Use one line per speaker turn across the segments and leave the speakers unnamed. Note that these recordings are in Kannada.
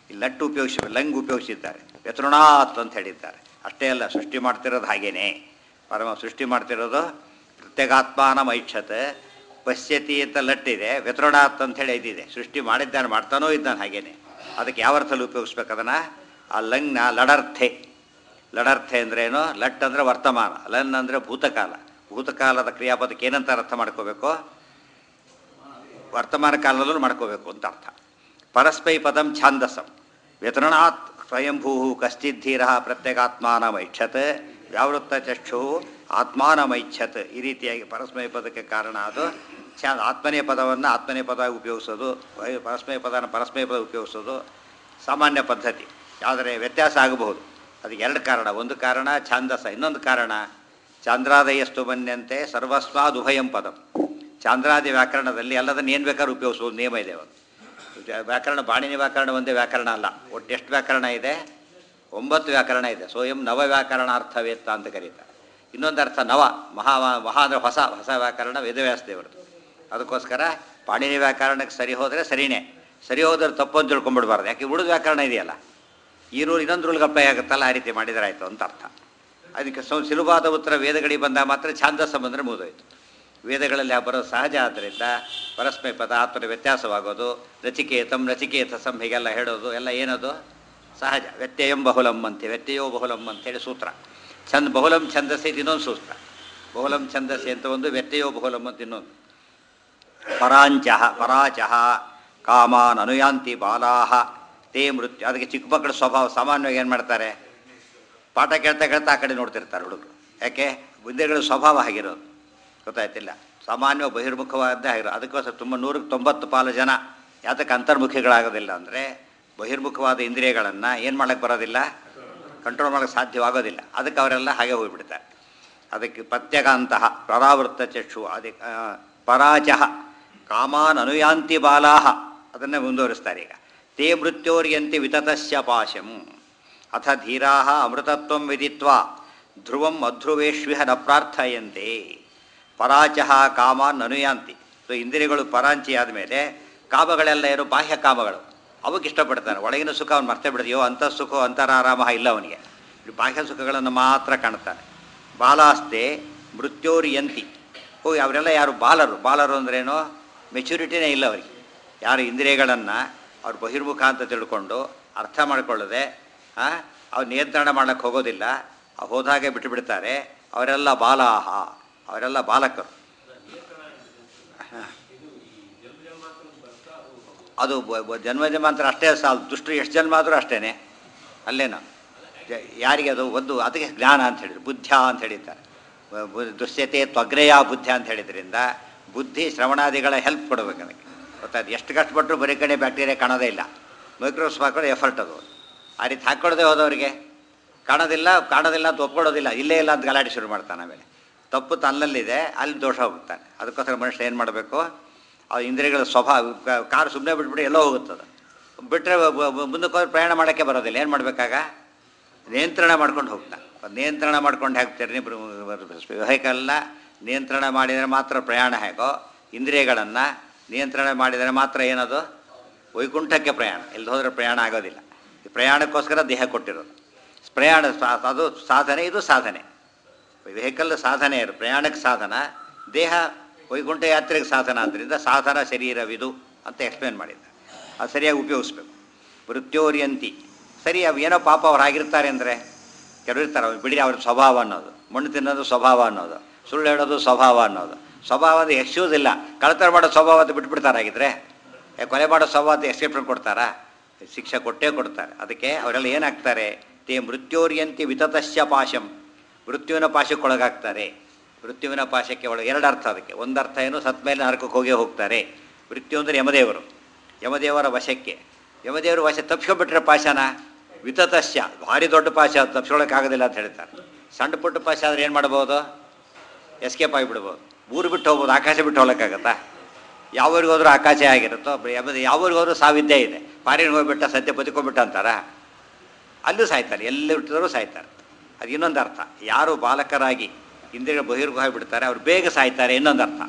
ಈ ಲಟ್ಟು ಉಪಯೋಗಿಸಿ ಲಂಗ್ ಉಪಯೋಗಿಸಿದ್ದಾರೆ ವ್ಯತೃಣಾತ್ ಅಂತ ಹೇಳಿದ್ದಾರೆ ಅಷ್ಟೇ ಅಲ್ಲ ಸೃಷ್ಟಿ ಮಾಡ್ತಿರೋದು ಹಾಗೇನೆ ಪರಮ ಸೃಷ್ಟಿ ಮಾಡ್ತಿರೋದು ಪ್ರತ್ಯೇಗಾತ್ಮಾನ ಮೈಕ್ಷತ್ ಪಶ್ಯತಿ ಅಂತ ಲಟ್ಟಿದೆ ವ್ಯತೃಣಾತ್ ಅಂತ ಹೇಳಿ ಇದಿದೆ ಸೃಷ್ಟಿ ಮಾಡಿದ್ದಾನೆ ಮಾಡ್ತಾನೋ ಇದ್ದಾನೆ ಹಾಗೇನೆ ಅದಕ್ಕೆ ಯಾವ ಅರ್ಥದಲ್ಲಿ ಉಪಯೋಗಿಸ್ಬೇಕು ಅದನ್ನು ಆ ಲಂಗ್ನ ಲಡರ್ಥೆ ಲಡರ್ಥೆ ಅಂದ್ರೇನು ಲಟ್ ಅಂದರೆ ವರ್ತಮಾನ ಲನ್ ಅಂದರೆ ಭೂತಕಾಲ ಭೂತಕಾಲದ ಕ್ರಿಯಾಪದಕ್ಕೆ ಏನಂತ ಅರ್ಥ ಮಾಡ್ಕೋಬೇಕು ವರ್ತಮಾನ ಕಾಲದಲ್ಲೂ ಮಾಡ್ಕೋಬೇಕು ಅಂತ ಅರ್ಥ ಪರಸ್ಮೈ ಪದಂ ಛಾಂದಸಂ ವ್ಯತರಣಾತ್ ಸ್ವಯಂಭೂ ಕಶ್ಚಿದ್ಧೀರ ಪ್ರತ್ಯೇಗಾತ್ಮಾನಮೈಚ್ಛತ್ ವ್ಯಾವೃತ್ತ ಚಕ್ಷು ಆತ್ಮಾನಮೈಚ್ಛತ್ ಈ ರೀತಿಯಾಗಿ ಪರಸ್ಮೈ ಪದಕ್ಕೆ ಕಾರಣ ಅದು ಛಾ ಆತ್ಮನೇ ಪದವನ್ನು ಆತ್ಮನೇ ಪದವಾಗಿ ಉಪಯೋಗಿಸೋದು ವೈ- ಪರಸ್ಮೈ ಪದನ ಪರಸ್ಮೈ ಪದ ಉಪಯೋಗಿಸೋದು ಸಾಮಾನ್ಯ ಪದ್ಧತಿ ಆದರೆ ವ್ಯತ್ಯಾಸ ಆಗಬಹುದು ಅದಕ್ಕೆ ಎರಡು ಕಾರಣ ಒಂದು ಕಾರಣ ಛಾಂದಸ ಇನ್ನೊಂದು ಕಾರಣ ಚಾಂದ್ರಾದಯಸ್ತು ಮನ್ಯಂತೆ ಸರ್ವಸ್ವಾದ್ ಉಭಯಂ ಪದಂ ಚಾಂದ್ರಾದಿ ವ್ಯಾಕರಣದಲ್ಲಿ ಎಲ್ಲದನ್ನು ಏನು ಬೇಕಾದ್ರೂ ಉಪಯೋಗಿಸುವುದು ನಿಯಮ ಇದೆ ಒಂದು ವ್ಯಾಕರಣ ಬಾಣಿನಿ ವ್ಯಾಕರಣ ಒಂದೇ ವ್ಯಾಕರಣ ಅಲ್ಲ ಒಟ್ಟು ಎಷ್ಟು ವ್ಯಾಕರಣ ಇದೆ ಒಂಬತ್ತು ವ್ಯಾಕರಣ ಇದೆ ಸ್ವಯಂ ನವ ವ್ಯಾಕರಣಾರ್ಥವೇತ್ತ ಅಂತ ಕರೀತಾರೆ ಇನ್ನೊಂದು ಅರ್ಥ ನವ ಮಹಾ ಮಹಾ ಅಂದರೆ ಹೊಸ ಹೊಸ ವ್ಯಾಕರಣ ವೇದವ್ಯಾಸ ದೇವರದು ಅದಕ್ಕೋಸ್ಕರ ಪಾಣಿನಿ ವ್ಯಾಕರಣಕ್ಕೆ ಸರಿ ಹೋದರೆ ಸರಿನೇ ಸರಿ ಹೋದ್ರೆ ತಪ್ಪು ಅಂತ ತಿಳ್ಕೊಂಬಿಡ್ಬಾರ್ದು ಯಾಕೆ ಉಳಿದ ವ್ಯಾಕರಣ ಇದೆಯಲ್ಲ ಈ ರೂಲ್ ಇನ್ನೊಂದು ರೂಲ್ಗೆ ಅಪ್ಲೈ ಆಗುತ್ತಲ್ಲ ಆ ರೀತಿ ಮಾಡಿದ್ರಾಯ್ತು ಅಂತ ಅರ್ಥ ಅದಕ್ಕೆ ಸು ಸುಲಭವಾದ ಉತ್ತರ ವೇದಗಳಿಗೆ ಬಂದಾಗ ಮಾತ್ರ ಛಾಂದಸ ಬಂದರೆ ಮುಗಿದೋಯ್ತು ವೇದಗಳಲ್ಲಿ ಆ ಬರೋದು ಸಹಜ ಆದ್ದರಿಂದ ಪರಸ್ಮೈ ಪದ ಆತ್ಮನ ವ್ಯತ್ಯಾಸವಾಗೋದು ನಚಿಕೇತಂ ನಚಿಕೇತಸಂ ಹೀಗೆಲ್ಲ ಹೇಳೋದು ಎಲ್ಲ ಏನದು ಸಹಜ ವ್ಯತ್ಯಯಂ ಬಹುಲಂ ಅಂತೆ ವ್ಯತ್ಯಯೋ ಬಹುಲಂ ಅಂತೇಳಿ ಸೂತ್ರ ಛಂದ್ ಬಹುಲಂ ಛಂದಸ್ಸಿ ಇದು ಇನ್ನೊಂದು ಸೂತ್ರ ಬಹುಲಂ ಛಂದಸ್ಸಿ ಅಂತ ಒಂದು ವ್ಯತ್ಯಯೋ ಬಹುಲಂ ಅಂತ ಇನ್ನೊಂದು ಪರಾಂಚಃ ಪರಾಚಃ ಕಾಮಾನ್ ಅನುಯಾಂತಿ ಬಾಲಾಹ ತೇ ಮೃತ್ಯು ಅದಕ್ಕೆ ಚಿಕ್ಕ ಮಕ್ಕಳ ಸ್ವಭಾವ ಸಾಮಾನ್ಯವಾಗಿ ಏನು ಮಾಡ್ತಾರೆ ಪಾಠ ಕೇಳ್ತಾ ಕೇಳ್ತಾ ಆ ಕಡೆ ನೋಡ್ತಿರ್ತಾರೆ ಹುಡುಗರು ಯಾಕೆ ಬುದ್ಧಿಗಳ ಸ್ವಭಾವ ಆಗಿರೋದು ಗೊತ್ತಾಯ್ತಿಲ್ಲ ಸಾಮಾನ್ಯ ಬಹಿರ್ಮುಖವಾದ್ದೇ ಆಗಿರೋ ಅದಕ್ಕೋಸ್ಕರ ತುಂಬ ನೂರಕ್ಕೆ ತೊಂಬತ್ತು ಪಾಲು ಜನ ಯಾತಕ್ಕೆ ಅಂತರ್ಮುಖಿಗಳಾಗೋದಿಲ್ಲ ಅಂದರೆ ಬಹಿರ್ಮುಖವಾದ ಇಂದ್ರಿಯಗಳನ್ನು ಏನು ಮಾಡೋಕ್ಕೆ ಬರೋದಿಲ್ಲ ಕಂಟ್ರೋಲ್ ಮಾಡೋಕ್ಕೆ ಸಾಧ್ಯವಾಗೋದಿಲ್ಲ ಅದಕ್ಕೆ ಅವರೆಲ್ಲ ಹಾಗೆ ಹೋಗಿಬಿಡ್ತಾರೆ ಅದಕ್ಕೆ ಪ್ರತ್ಯಗಾಂತಹ ಪರಾವೃತ್ತ ಚಕ್ಷು ಅದಕ್ಕೆ ಆ, ಪರಾಚಃ ಕಾಮಾನ್ ಅನುಯಾಂತಿ ಬಾಲಾಹ ಅದನ್ನೇ ಮುಂದುವರಿಸ್ತಾರೆ ಈಗ ತೇ ಮೃತ್ಯೋರ್ಯಂತಿ ವಿತತಸ್ಯ ಪಾಶಂ ಅಥ ಧೀರಾ ಅಮೃತತ್ವಂ ವಿದಿತ್ವಾ ಧ್ರುವಂ ಅಧ್ರುವೇಶ್ವಿಹ ನ ಪ್ರಾರ್ಥಯಂತೆ ಪರಾಚಃ ಕಾಮಾನ್ ಅನುಯಾಂತಿ ಸೊ ಇಂದ್ರಿಯಗಳು ಪರಾಂಚಿ ಆದಮೇಲೆ ಕಾಮಗಳೆಲ್ಲ ಏನು ಬಾಹ್ಯ ಕಾಮಗಳು ಅವಕ್ಕೆ ಇಷ್ಟಪಡ್ತಾನೆ ಒಳಗಿನ ಸುಖ ಅವನು ಮರ್ತೇ ಬಿಡ್ತೀಯೋ ಅಂಥ ಸುಖ ಅಂತರಾರಾಮ ಇಲ್ಲ ಅವನಿಗೆ ಈ ಬಾಹ್ಯ ಸುಖಗಳನ್ನು ಮಾತ್ರ ಕಾಣ್ತಾನೆ ಬಾಲಾಸ್ತೆ ಮೃತ್ಯೋರಿಯಂತಿ ಹೋಗಿ ಅವರೆಲ್ಲ ಯಾರು ಬಾಲರು ಬಾಲರು ಅಂದ್ರೇನು ಮೆಚುರಿಟಿನೇ ಇಲ್ಲ ಅವರಿಗೆ ಯಾರು ಇಂದ್ರಿಯಗಳನ್ನು ಅವ್ರು ಬಹಿರ್ಮುಖ ಅಂತ ತಿಳ್ಕೊಂಡು ಅರ್ಥ ಮಾಡಿಕೊಳ್ಳದೆ ಅವ್ರು ನಿಯಂತ್ರಣ ಮಾಡೋಕ್ಕೆ ಹೋಗೋದಿಲ್ಲ ಅವ್ರು ಹೋದಾಗೆ ಬಿಟ್ಟು ಬಿಡ್ತಾರೆ ಅವರೆಲ್ಲ ಬಾಲಾಹ ಅವರೆಲ್ಲ ಬಾಲಕರು ಅದು ಬ- ಬ- ಜನ್ಮ ಜನ್ಮಾಂತರ ಅಷ್ಟೇ ಸಾಲ ದುಷ್ಟರು ಎಷ್ಟು ಜನ್ಮ ಆದರೂ ಅಷ್ಟೇ ಅಲ್ಲೇನು ಜ- ಯಾರಿಗೆ ಅದು ಒಂದು ಅದಕ್ಕೆ ಜ್ಞಾನ ಅಂತ ಹೇಳಿದ್ರು ಬುದ್ಧ ಅಂತ ಹೇಳಿದ್ದಾರೆ ಬ- ಬು- ದುಶ್ಯತೆ ತ್ವಗ್ರೆಯ ಬುದ್ಧ ಅಂತ ಹೇಳಿದ್ರಿಂದ ಬುದ್ಧಿ ಶ್ರವಣಾದಿಗಳ ಹೆಲ್ಪ್ ಕೊಡಬೇಕು ಅದಕ್ಕೆ ಗೊತ್ತಾಯ್ತು ಎಷ್ಟು ಕಷ್ಟಪಟ್ಟರು ಬರೀ ಕಡೆ ಬ್ಯಾಕ್ಟೀರಿಯಾ ಕಾಣೋದೇ ಇಲ್ಲ ಮೈಕ್ರೋಸ್ಕೋಪ್ ಹಾಕೊಳ್ಳೋ ಎಫರ್ಟ್ ಅದು ಆ ರೀತಿ ಹಾಕ್ಕೊಡದೆ ಹೋದವರಿಗೆ ಕಾಣೋದಿಲ್ಲ ಕಾಣೋದಿಲ್ಲ ಅಂತ ಒಪ್ಕೊಳ್ಳೋದಿಲ್ಲ ಇಲ್ಲೇ ಇಲ್ಲ ಅಂತ ಗಲಾಟೆ ಶುರು ಮಾಡ್ತಾನೆ ಆಮೇಲೆ ತಪ್ಪು ತನ್ನಲ್ಲಿದೆ ಅಲ್ಲಿ ದೋಷ ಹೋಗ್ತಾನೆ ಅದಕ್ಕೋಸ್ಕರ ಮನುಷ್ಯ ಏನು ಮಾಡಬೇಕು ಆ ಇಂದ್ರಿಯಗಳ ಸ್ವಭಾವ ಕ- ಕಾರು ಸುಮ್ಮನೆ ಬಿಟ್ಬಿಟ್ಟು ಎಲ್ಲೋ ಹೋಗುತ್ತದೆ ಬಿಟ್ಟರೆ ಮುಂದಕ್ಕೆ ಹೋಗಿ ಪ್ರಯಾಣ ಮಾಡೋಕ್ಕೆ ಬರೋದಿಲ್ಲ ಏನು ಮಾಡಬೇಕಾಗ ನಿಯಂತ್ರಣ ಮಾಡ್ಕೊಂಡು ಹೋಗ್ತಾನೆ ನಿಯಂತ್ರಣ ಮಾಡ್ಕೊಂಡು ಹಾಕ್ತೀರಿ ವೆಹಿಕಲ್ನ ನಿಯಂತ್ರಣ ಮಾಡಿದರೆ ಮಾತ್ರ ಪ್ರಯಾಣ ಹೇಗೋ ಇಂದ್ರಿಯಗಳನ್ನು ನಿಯಂತ್ರಣ ಮಾಡಿದರೆ ಮಾತ್ರ ಏನದು ವೈಕುಂಠಕ್ಕೆ ಪ್ರಯಾಣ ಎಲ್ಲಿ ಹೋದರೆ ಪ್ರಯಾಣ ಆಗೋದಿಲ್ಲ ಈ ಪ್ರಯಾಣಕ್ಕೋಸ್ಕರ ದೇಹ ಕೊಟ್ಟಿರೋದು ಪ್ರಯಾಣ ಸಾ- ಅದು ಸಾಧನೆ ಇದು ಸಾಧನೆ ವೆಹಿಕಲ್ ಸಾಧನೆ ಇರು ಪ್ರಯಾಣಕ್ಕೆ ಸಾಧನ ದೇಹ ವೈಕುಂಠ ಯಾತ್ರೆಗೆ ಸಾಧನ ಆದ್ದರಿಂದ ಸಾಧನ ಶರೀರವಿದು ಅಂತ ಎಕ್ಸ್ಪ್ಲೇನ್ ಮಾಡಿದ್ದ ಅದು ಸರಿಯಾಗಿ ಉಪಯೋಗಿಸ್ಬೇಕು ಮೃತ್ಯೋರ್ಯಂತಿ ಸರಿ ಅವು ಏನೋ ಪಾಪ ಅವ್ರು ಆಗಿರ್ತಾರೆ ಅಂದರೆ ಕೆಲವರು ಇರ್ತಾರೆ ಅವ್ರು ಬಿಡಿ ಅವ್ರ ಸ್ವಭಾವ ಅನ್ನೋದು ಮಣ್ಣು ತಿನ್ನೋದು ಸ್ವಭಾವ ಅನ್ನೋದು ಸುಳ್ಳು ಹೇಳೋದು ಸ್ವಭಾವ ಅನ್ನೋದು ಸ್ವಭಾವ ಅದು ಎಕ್ಸ್ಕ್ಯೂಸ್ ಇಲ್ಲ ಕಳತನ ಮಾಡೋ ಸ್ವಭಾವ ಅಂತ ಬಿಟ್ಬಿಡ್ತಾರಾಗಿದ್ರೆ ಏ, ಕೊಲೆ ಮಾಡೋ ಸ್ವಭಾವ ಅಂತ ಎಕ್ಸೆಪ್ಷನ್ ಕೊಡ್ತಾರಾ ಶಿಕ್ಷೆ ಕೊಟ್ಟೇ ಕೊಡ್ತಾರೆ ಅದಕ್ಕೆ ಅವರೆಲ್ಲ ಏನಾಗ್ತಾರೆ ತೇ ಮೃತ್ಯೋರ್ಯಂತಿ ವಿತತಸ್ಯ ಪಾಶಂ ಮೃತ್ಯುವಿನ ಪಾಶಕ್ಕೊಳಗಾಗ್ತಾರೆ ಮೃತ್ಯುವಿನ ಪಾಶಕ್ಕೆ ಒಳಗೆ ಎರಡು ಅರ್ಥ ಅದಕ್ಕೆ ಒಂದು ಅರ್ಥ ಏನು ಸತ್ ಮೇಲೆ ನರಕಕ್ಕೆ ಹೋಗೇ ಹೋಗ್ತಾರೆ ಮೃತ್ಯು ಅಂದರೆ ಯಮದೇವರು ಯಮದೇವರ ವಶಕ್ಕೆ ಯಮದೇವರು ವಶ ತಪ್ಪಿಸ್ಕೊಂಡ್ಬಿಟ್ರೆ ಪಾಶನ ವಿತತಸ್ಯ ಭಾರಿ ದೊಡ್ಡ ಪಾಶ ಅದು ತಪ್ಪಿಸ್ಕೊಳ್ಳೋಕ್ಕಾಗೋದಿಲ್ಲ ಅಂತ ಹೇಳ್ತಾರೆ ಸಣ್ಣ ಪುಟ್ಟ ಪಾಶ ಆದರೆ ಏನು ಮಾಡ್ಬೋದು ಎಸ್ಕೇಪ್ ಆಗಿಬಿಡ್ಬೋದು ಊರು ಬಿಟ್ಟು ಹೋಗ್ಬೋದು ಆಕಾಶ ಬಿಟ್ಟು ಹೋಗ್ಲಿಕ್ಕಾಗತ್ತಾ ಯಾವ್ರಿಗೆ ಹೋದ್ರೂ ಆಕಾಶ ಆಗಿರುತ್ತೋ ಯಮದ ಯಾವ್ರಿಗೆ ಹೋದ್ರೂ ಸಾವಿದ್ದೇ ಇದೆ ಪಾರಿನ ಹೋಗ್ಬಿಟ್ಟ ಸದ್ಯ ಬದುಕೊಂಡ್ಬಿಟ್ಟ ಅಂತಾರ ಅಲ್ಲೂ ಸಾಯ್ತಾರೆ ಎಲ್ಲಿ ಬಿಟ್ಟಿದ್ರು ಸಾಯ್ತಾರೆ ಅದು ಇನ್ನೊಂದು ಅರ್ಥ ಯಾರು ಬಾಲಕರಾಗಿ ಇಂದ್ರಿಯಗಳು ಬಹಿರ್ಮುಖ ಬಿಡ್ತಾರೆ ಅವ್ರು ಬೇಗ ಸಾಯ್ತಾರೆ ಇನ್ನೊಂದು ಅರ್ಥ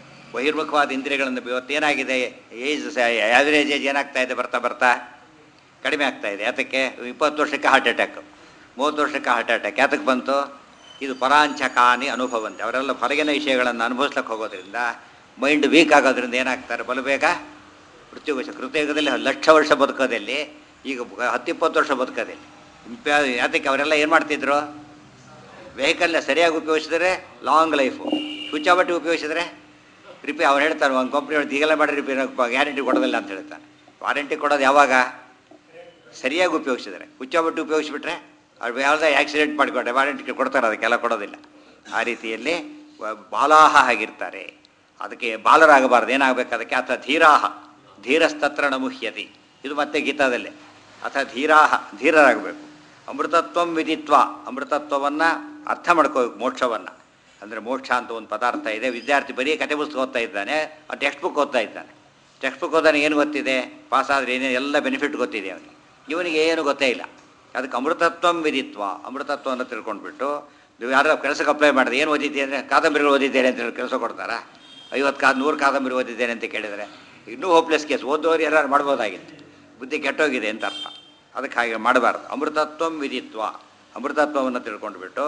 ಬಹಿರ್ಮುಖವಾದ ಇಂದ್ರಿಯಗಳನ್ನು ಇವತ್ತೇನಾಗಿದೆ ಏಜ್ ಆ್ಯಾವ್ರೇಜ್ ಏಜ್ ಏನಾಗ್ತಾ ಇದೆ ಬರ್ತಾ ಬರ್ತಾ ಕಡಿಮೆ ಆಗ್ತಾ ಇದೆ ಯಾತಕ್ಕೆ ಇಪ್ಪತ್ತು ವರ್ಷಕ್ಕೆ ಹಾರ್ಟ್ ಅಟ್ಯಾಕ್ ಮೂವತ್ತು ವರ್ಷಕ್ಕೆ ಹಾರ್ಟ್ ಅಟ್ಯಾಕ್ ಯಾತಕ್ಕೆ ಬಂತು ಇದು ಪರಾಂಚಕಾನಿ ಅನುಭವಂತೆ ಅವರೆಲ್ಲ ಹೊರಗಿನ ವಿಷಯಗಳನ್ನು ಅನುಭವಿಸ್ಲಿಕ್ಕೆ ಹೋಗೋದ್ರಿಂದ ಮೈಂಡ್ ವೀಕ್ ಆಗೋದ್ರಿಂದ ಏನಾಗ್ತಾರೆ ಬಲು ಬೇಗ ಮೃತ್ಯುವಶ ಕೃತಯುಗದಲ್ಲಿ ಲಕ್ಷ ವರ್ಷ ಬದುಕೋದಲ್ಲಿ ಈಗ ಹತ್ತಿಪ್ಪತ್ತು ವರ್ಷ ಬದುಕೋದಲ್ಲಿ ಇಂಪ್ಯಾ ಯಾತಕ್ಕೆ ಅವರೆಲ್ಲ ಏನು ಮಾಡ್ತಿದ್ರು ವೆಹಿಕಲ್ನ ಸರಿಯಾಗಿ ಉಪಯೋಗಿಸಿದ್ರೆ ಲಾಂಗ್ ಲೈಫು ಹುಚ್ಚಾಬಟ್ಟಿ ಉಪಯೋಗಿಸಿದ್ರೆ ರಿಪೇ ಅವ್ರು ಹೇಳ್ತಾನೆ ಒಂದು ಕಂಪ್ನಿ ಹೇಳ್ದು ಈಗೆಲ್ಲ ಮಾಡಿ ರಿಪೇರ್ ಗ್ಯಾರಂಟಿ ಕೊಡೋದಿಲ್ಲ ಅಂತ ಹೇಳ್ತಾನೆ ವಾರಂಟಿ ಕೊಡೋದು ಯಾವಾಗ ಸರಿಯಾಗಿ ಉಪಯೋಗಿಸಿದ್ರೆ ಹುಚ್ಚಾಬಟ್ಟಿ ಉಪಯೋಗಿಸ್ಬಿಟ್ರೆ ಅವ್ರು ಯಾವುದೇ ಆಕ್ಸಿಡೆಂಟ್ ಮಾಡಿಕೊಂಡ್ರೆ ವಾರಂಟಿ ಕೊಡ್ತಾರೆ ಅದಕ್ಕೆಲ್ಲ ಕೊಡೋದಿಲ್ಲ ಆ ರೀತಿಯಲ್ಲಿ ವ- ಬಾಲಾಹ ಆಗಿರ್ತಾರೆ ಅದಕ್ಕೆ ಬಾಲರಾಗಬಾರ್ದು ಏನಾಗಬೇಕು ಅದಕ್ಕೆ ಅಥ ಧೀರಾಹ ಧೀರಸ್ತತ್ರ ನಮುಹ್ಯತಿ ಇದು ಮತ್ತೆ ಗೀತಾದಲ್ಲೇ ಅಥ ಧೀರಾಹ ಧೀರರಾಗಬೇಕು ಅಮೃತತ್ವಂ ವಿದಿತ್ವ ಅಮೃತತ್ವವನ್ನು ಅರ್ಥ ಮಾಡ್ಕೋಬೇಕು ಮೋಕ್ಷವನ್ನು ಅಂದರೆ ಮೋಕ್ಷ ಅಂತ ಒಂದು ಪದಾರ್ಥ ಇದೆ ವಿದ್ಯಾರ್ಥಿ ಬರೀ ಕತೆ ಪುಸ್ತಕ ಓದ್ತಾ ಇದ್ದಾನೆ ಆ ಟೆಕ್ಸ್ಟ್ ಬುಕ್ ಓದ್ತಾ ಇದ್ದಾನೆ ಟೆಕ್ಸ್ಟ್ ಬುಕ್ ಓದಾನೆ ಏನು ಗೊತ್ತಿದೆ ಪಾಸ್ ಆದರೆ ಏನೇನು ಎಲ್ಲ ಬೆನಿಫಿಟ್ ಗೊತ್ತಿದೆ ಅವನಿಗೆ ಇವನಿಗೆ ಏನು ಗೊತ್ತೇ ಇಲ್ಲ ಅದಕ್ಕೆ ಅಮೃತತ್ವಂ ವಿದಿತ್ವ ಅಮೃತತ್ವವನ್ನು ತಿಳ್ಕೊಂಡ್ಬಿಟ್ಟು ನೀವು ಯಾರು ಕೆಲಸಕ್ಕೆ ಅಪ್ಲೈ ಮಾಡಿದೆ ಏನು ಓದಿದ್ದೆ ಅಂದರೆ ಕಾದಂಬರಿಗಳು ಓದಿದ್ದೇನೆ ಅಂತ ಹೇಳಿ ಕೆಲಸ ಕೊಡ್ತಾರಾ ಐವತ್ತು ಕಾ ನೂರು ಕಾದಂಬರಿ ಓದಿದ್ದೇನೆ ಅಂತ ಕೇಳಿದರೆ ಇನ್ನೂ ಹೋಪ್ಲೆಸ್ ಕೇಸ್ ಓದೋರು ಯಾರು ಮಾಡ್ಬೋದಾಗಿತ್ತು ಬುದ್ಧಿ ಕೆಟ್ಟೋಗಿದೆ ಅಂತ ಅರ್ಥ ಅದಕ್ಕೆ ಹಾಗೆ ಮಾಡಬಾರ್ದು ಅಮೃತತ್ವಂ ವಿದಿತ್ವ ಅಮೃತತ್ವವನ್ನು ತಿಳ್ಕೊಂಡ್ಬಿಟ್ಟು